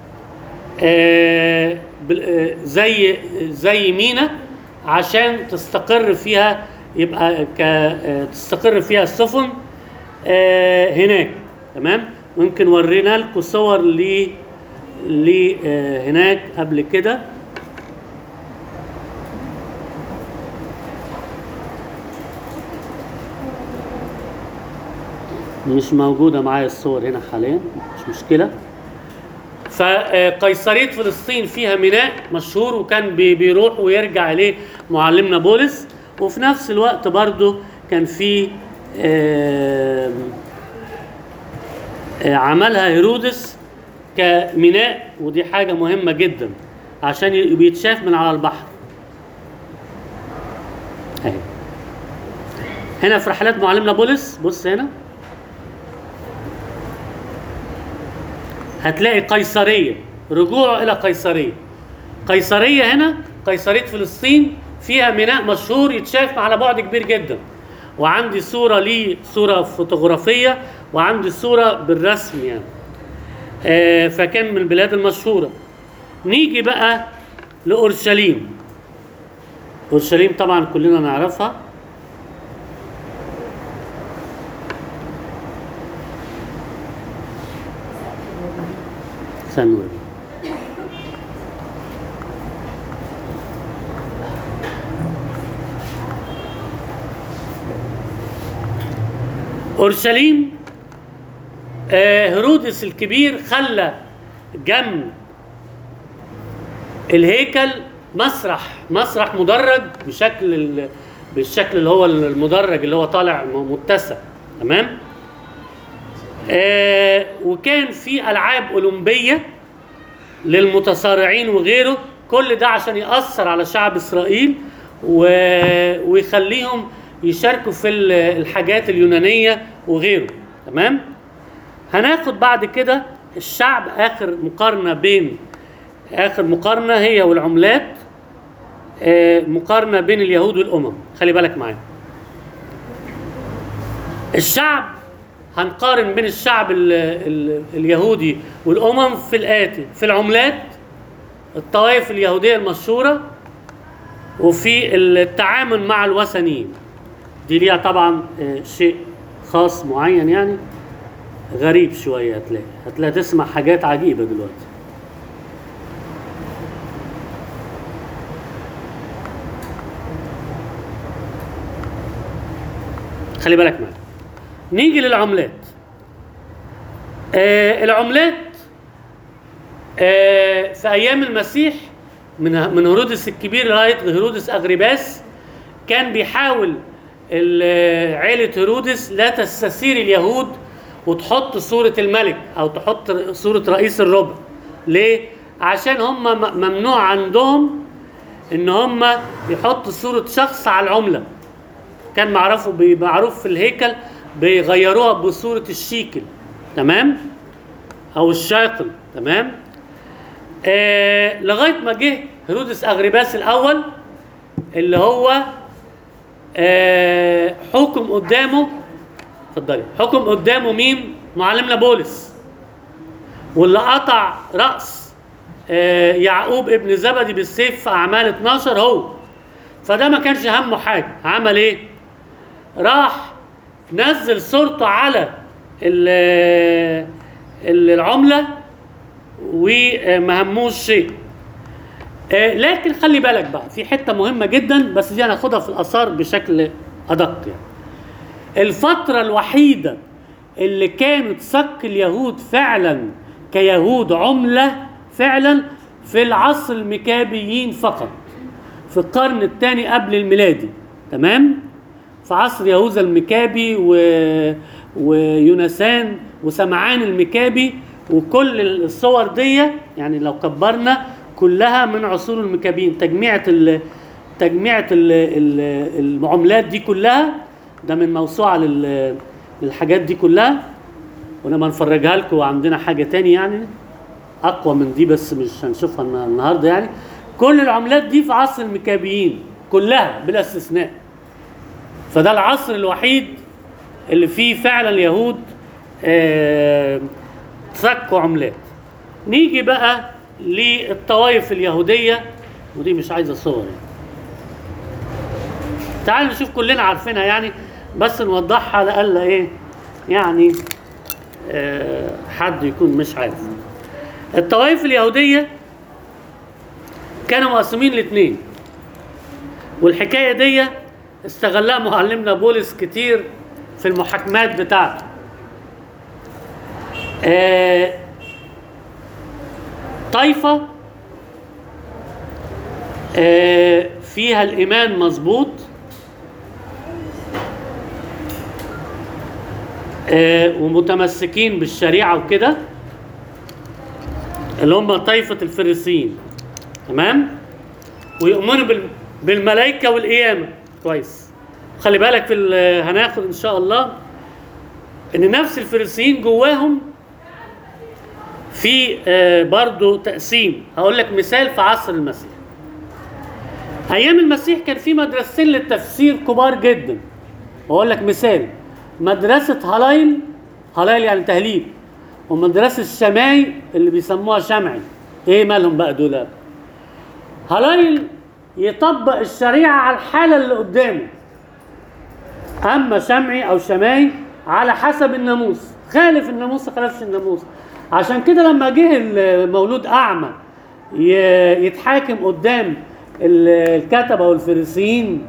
آه بال- آه، زي زي مينا عشان تستقر فيها يبقى ك آه، تستقر فيها السفن آه، هناك تمام ممكن ورينا لكم صور ل ل آه، هناك قبل كده مش موجودة معايا الصور هنا حاليا مش مشكلة فقيصرية فلسطين فيها ميناء مشهور وكان بي- بيروح ويرجع إليه معلمنا بولس وفي نفس الوقت برضه كان في آم، آه، عملها هيرودس كميناء ودي حاجة مهمة جدا عشان ي- بيتشاف من على البحر أهي. هنا في رحلات معلمنا بولس بص هنا هتلاقي قيصرية رجوعه إلى قيصرية قيصرية هنا قيصرية فلسطين فيها ميناء مشهور يتشاف على بعد كبير جدا وعندي صورة ليه صورة فوتوغرافية وعندي صورة بالرسم يعني آه فكان من البلاد المشهورة نيجي بقى لأورشليم أورشليم طبعا كلنا نعرفها سنوري اورشليم آه، هيرودس الكبير خلى جنب الهيكل مسرح مسرح مدرج بشكل ال... بالشكل اللي هو المدرج اللي هو طالع م- متسع تمام آه وكان في العاب اولمبيه للمتصارعين وغيره كل ده عشان يأثر على شعب إسرائيل و... ويخليهم يشاركوا في ال- الحاجات اليونانية وغيره تمام هناخد بعد كده الشعب آخر مقارنة بين آخر مقارنة هي والعملات آه، مقارنة بين اليهود والأمم خلي بالك معايا الشعب هنقارن بين الشعب ال ال اليهودي والأمم في الآتي في العملات الطوائف اليهودية المشهورة وفي التعامل مع الوثنيين دي ليها طبعا آه، شيء خاص معين يعني غريب شوية هتلاقي هتلاقي تسمع حاجات عجيبة دلوقتي خلي بالك معايا نيجي للعملات آه العملات آه في ايام المسيح من من هيرودس الكبير لغايه هيرودس اغرباس كان بيحاول ال- عيله هيرودس لا تستثير اليهود وتحط صوره الملك او تحط صوره رئيس الربع ليه عشان هم م- ممنوع عندهم ان هم يحطوا صوره شخص على العمله كان معروف معروف في الهيكل بيغيروها بصورة الشيكل تمام أو الشاقل تمام آه لغاية ما جه هيرودس أغرباس الأول اللي هو آه حكم قدامه اتفضلي حكم قدامه مين؟ معلمنا بولس واللي قطع رأس آه يعقوب ابن زبدي بالسيف في أعمال 12 هو فده ما كانش همه حاجة عمل ايه؟ راح نزل صورته على ال- ال- العملة وما هموش شيء آه، لكن خلي بالك بقى في حتة مهمة جدا بس دي هناخدها في الآثار بشكل أدق يعني الفترة الوحيدة اللي كانت صك اليهود فعلا كيهود عملة فعلا في العصر المكابيين فقط في القرن الثاني قبل الميلادي تمام في عصر يهوذا المكابي و... ويونسان وسمعان المكابي وكل الصور دي يعني لو كبرنا كلها من عصور المكابيين تجميعة ال... تجميعة ال... ال- المعاملات دي كلها ده من موسوعة لل... للحاجات دي كلها ولما نفرجها لكم وعندنا حاجة تاني يعني اقوى من دي بس مش هنشوفها النا- النهارده يعني كل العملات دي في عصر المكابيين كلها بلا استثناء فده العصر الوحيد اللي فيه فعلا اليهود آه، سكوا عملات نيجي بقى للطوائف اليهودية ودي مش عايزة صور يعني. تعالوا نشوف كلنا عارفينها يعني بس نوضحها لألا ايه يعني آه، حد يكون مش عارف الطوائف اليهودية كانوا مقسومين لاثنين والحكاية دي استغلها معلمنا بولس كتير في المحاكمات بتاعته آه، طائفة آه، فيها الإيمان مظبوط آه، ومتمسكين بالشريعة وكده اللي هم طائفة الفريسيين تمام ويؤمنوا بال- بالملائكة والقيامة كويس خلي بالك في ال- هناخد إن شاء الله إن نفس الفريسيين جواهم في آه، برضو تقسيم هقول لك مثال في عصر المسيح ايام المسيح كان في مدرستين للتفسير كبار جدا واقول لك مثال مدرسه هلايل هلايل يعني تهليل ومدرسه شماي اللي بيسموها شمعي ايه مالهم بقى دول هلايل يطبق الشريعه على الحاله اللي قدامه اما شمعي او شماي على حسب الناموس خالف الناموس ما خالفش الناموس عشان كده لما جه المولود اعمى ي- يتحاكم قدام ال- الكتبه والفريسيين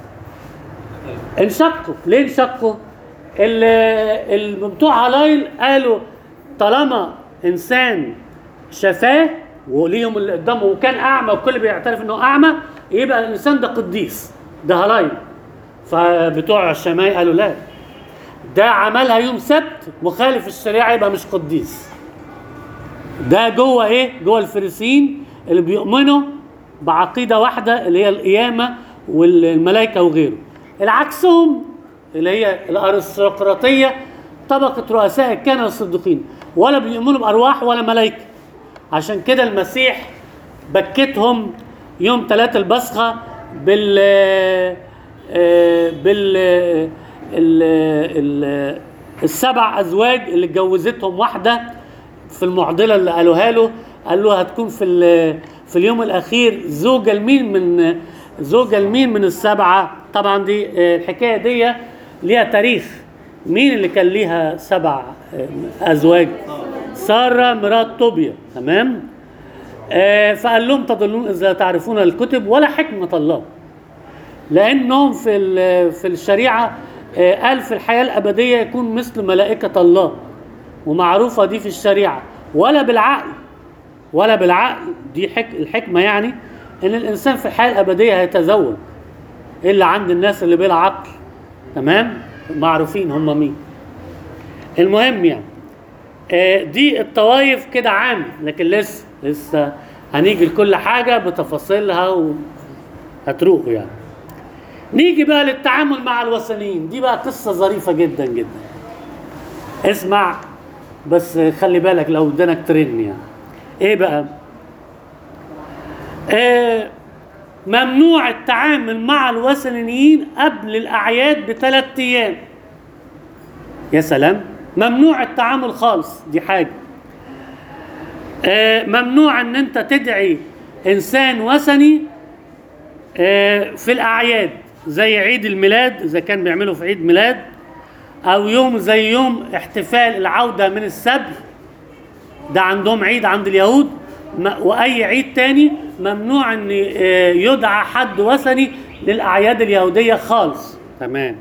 انشقوا ليه انشقوا ال- ال- بتوع هلايل قالوا طالما انسان شفاه وليهم اللي قدامه وكان اعمى والكل بيعترف انه اعمى يبقى الانسان ده قديس ده هلايل فبتوع الشمال قالوا لا ده عملها يوم سبت مخالف الشريعه يبقى مش قديس ده جوه ايه جوه الفريسيين اللي بيؤمنوا بعقيده واحده اللي هي القيامه والملائكه وغيره العكسهم اللي هي الارستقراطيه طبقه رؤساء الكهنه والصديقين ولا بيؤمنوا بارواح ولا ملائكه عشان كده المسيح بكتهم يوم ثلاثة البصخة بال آه، بال ال... ال... السبع ازواج اللي اتجوزتهم واحده في المعضله اللي قالوها له قال له هتكون في ال... في اليوم الاخير زوجه لمين من زوجه لمين من السبعه طبعا دي آه، الحكايه دي ليها تاريخ مين اللي كان ليها سبع آه، ازواج ساره مرات طوبيا تمام آه، فقال لهم تضلون اذا لا تعرفون الكتب ولا حكمه الله لانهم في ال- في الشريعه آه، قال في الحياه الابديه يكون مثل ملائكه الله ومعروفه دي في الشريعه ولا بالعقل ولا بالعقل دي حك الحكمه يعني ان الانسان في الحياه الابديه هيتزوج الا عند الناس اللي بلا عقل تمام معروفين هم مين المهم يعني آه، دي الطوائف كده عام لكن لسه لسه هنيجي لكل حاجه بتفاصيلها وهتروحوا يعني نيجي بقى للتعامل مع الوثنيين دي بقى قصة ظريفة جدا جدا اسمع بس خلي بالك لو ودنك ترن يعني ايه بقى آه ممنوع التعامل مع الوثنيين قبل الاعياد بثلاث ايام يا سلام ممنوع التعامل خالص دي حاجه آه ممنوع ان انت تدعي انسان وثني آه، في الأعياد زي عيد الميلاد إذا كان بيعملوا في عيد ميلاد أو يوم زي يوم احتفال العودة من السبي ده عندهم عيد عند اليهود م- وأي عيد تاني ممنوع أن آه، يدعى حد وثني للأعياد اليهودية خالص تمام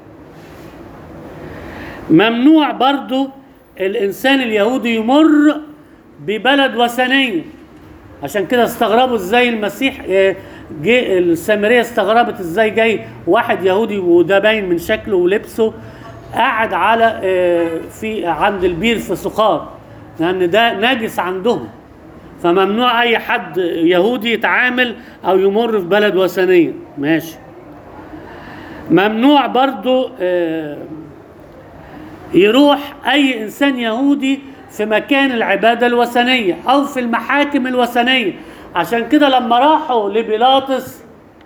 ممنوع برضو الإنسان اليهودي يمر ببلد وثنية عشان كده استغربوا ازاي المسيح آه، جه السامريه استغربت ازاي جاي واحد يهودي وده باين من شكله ولبسه قاعد على آه، في عند البير في سقار لان ده نجس عندهم فممنوع اي حد يهودي يتعامل او يمر في بلد وثنيه ماشي ممنوع برضو آه، يروح اي انسان يهودي في مكان العباده الوثنيه او في المحاكم الوثنيه عشان كده لما راحوا لبيلاطس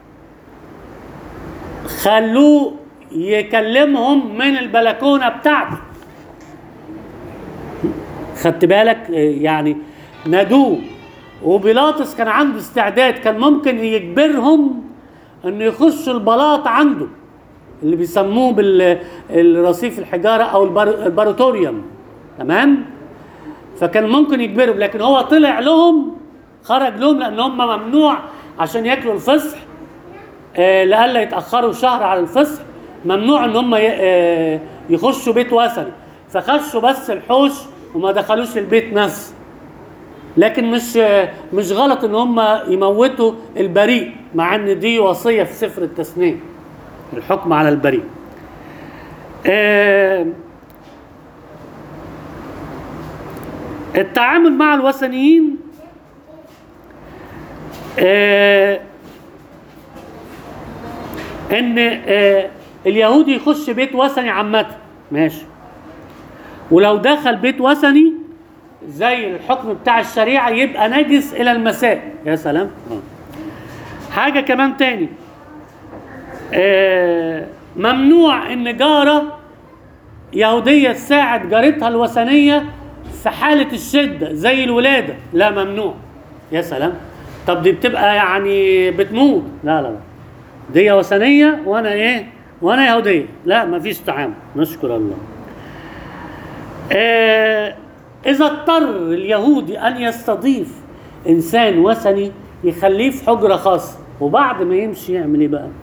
خلوه يكلمهم من البلكونه بتاعته خدت بالك آه، يعني نادوه وبيلاطس كان عنده استعداد كان ممكن يجبرهم انه يخشوا البلاط عنده اللي بيسموه بالرصيف الحجاره او البر- الباراتوريوم تمام فكان ممكن يجبرهم لكن هو طلع لهم خرج لهم لان هم ممنوع عشان ياكلوا الفصح آه لئلا يتاخروا شهر على الفصح ممنوع ان هم ي- آه يخشوا بيت وثني فخشوا بس الحوش وما دخلوش البيت نفسه لكن مش آه مش غلط ان هم يموتوا البريء مع ان دي وصيه في سفر التثنيه الحكم على البريء آه التعامل مع الوثنيين آه ان آه اليهودي يخش بيت وثني عامة ماشي ولو دخل بيت وثني زي الحكم بتاع الشريعة يبقى نجس إلى المساء يا سلام آه. حاجة كمان تاني آه ممنوع ان جارة يهودية تساعد جارتها الوثنية في حالة الشدة زي الولادة لا ممنوع يا سلام طب دي بتبقى يعني بتموت لا لا لا دي وثنية وانا ايه وانا يهودية لا مفيش تعامل نشكر الله آه اذا اضطر اليهودي ان يستضيف انسان وثني يخليه في حجرة خاصة وبعد ما يمشي يعمل ايه بقى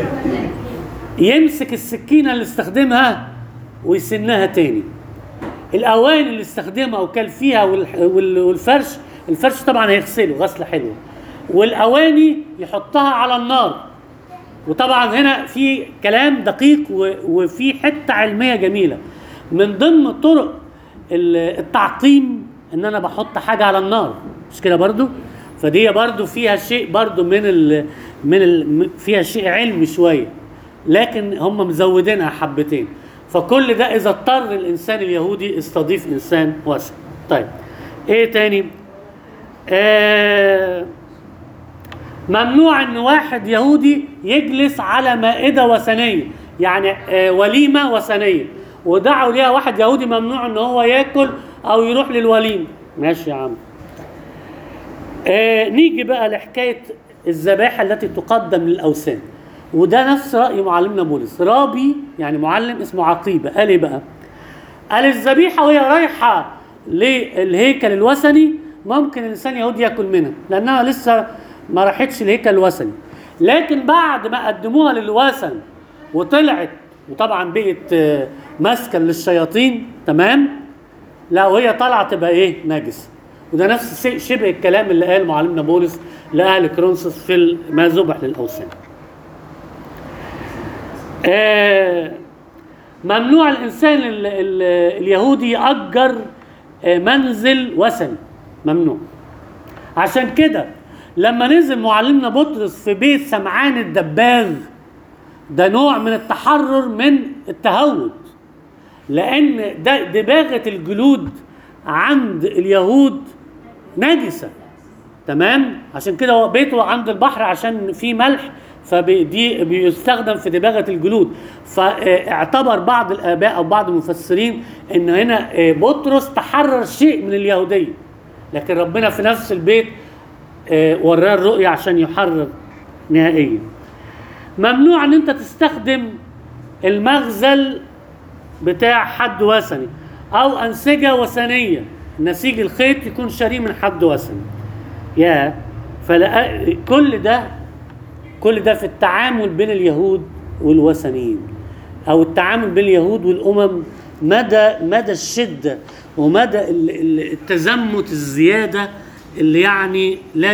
يمسك السكينة اللي استخدمها ويسنها تاني الاواني اللي استخدمها وكل فيها والح- وال- والفرش الفرش طبعا هيغسله غسله حلوه والاواني يحطها على النار وطبعا هنا في كلام دقيق و- وفي حته علميه جميله من ضمن طرق ال- التعقيم ان انا بحط حاجه على النار مش كده برضو فدي برضو فيها شيء برضو من ال من ال فيها شيء علمي شويه لكن هم مزودينها حبتين فكل ده اذا اضطر الانسان اليهودي استضيف انسان وثني طيب ايه تاني آه ممنوع ان واحد يهودي يجلس على مائده وثنيه يعني آه، وليمه وثنيه ودعوا ليها واحد يهودي ممنوع ان هو ياكل او يروح للوليمه ماشي يا عم آه نيجي بقى لحكايه الذبائح التي تقدم للاوثان وده نفس راي معلمنا بولس رابي يعني معلم اسمه عقيبه قال ايه بقى قال الذبيحه وهي رايحه للهيكل الوثني ممكن الانسان يهودي ياكل منها لانها لسه ما راحتش الهيكل الوثني لكن بعد ما قدموها للوثن وطلعت وطبعا بقت آه، مسكن للشياطين تمام لا وهي طالعه تبقى ايه نجس وده نفس الشيء- شبه الكلام اللي قال معلمنا بولس لاهل كرونسوس في ال- ما ذبح للاوثان آه ممنوع الانسان ال ال اليهودي ياجر آه، منزل وثني ممنوع عشان كده لما نزل معلمنا بطرس في بيت سمعان الدباغ ده نوع من التحرر من التهود لان ده دباغه الجلود عند اليهود نجسه تمام عشان كده هو بيته عند البحر عشان فيه ملح فدي بيستخدم في دباغه الجلود فاعتبر بعض الاباء او بعض المفسرين ان هنا آه، بطرس تحرر شيء من اليهوديه لكن ربنا في نفس البيت آه، وراه الرؤيه عشان يحرر نهائيا ممنوع ان انت تستخدم المغزل بتاع حد وثني او انسجه وثنيه نسيج الخيط يكون شاريه من حد وثني يا فلا كل ده كل ده في التعامل بين اليهود والوثنيين او التعامل بين اليهود والامم مدى مدى الشده ومدى ال- ال- التزمت الزياده اللي يعني لا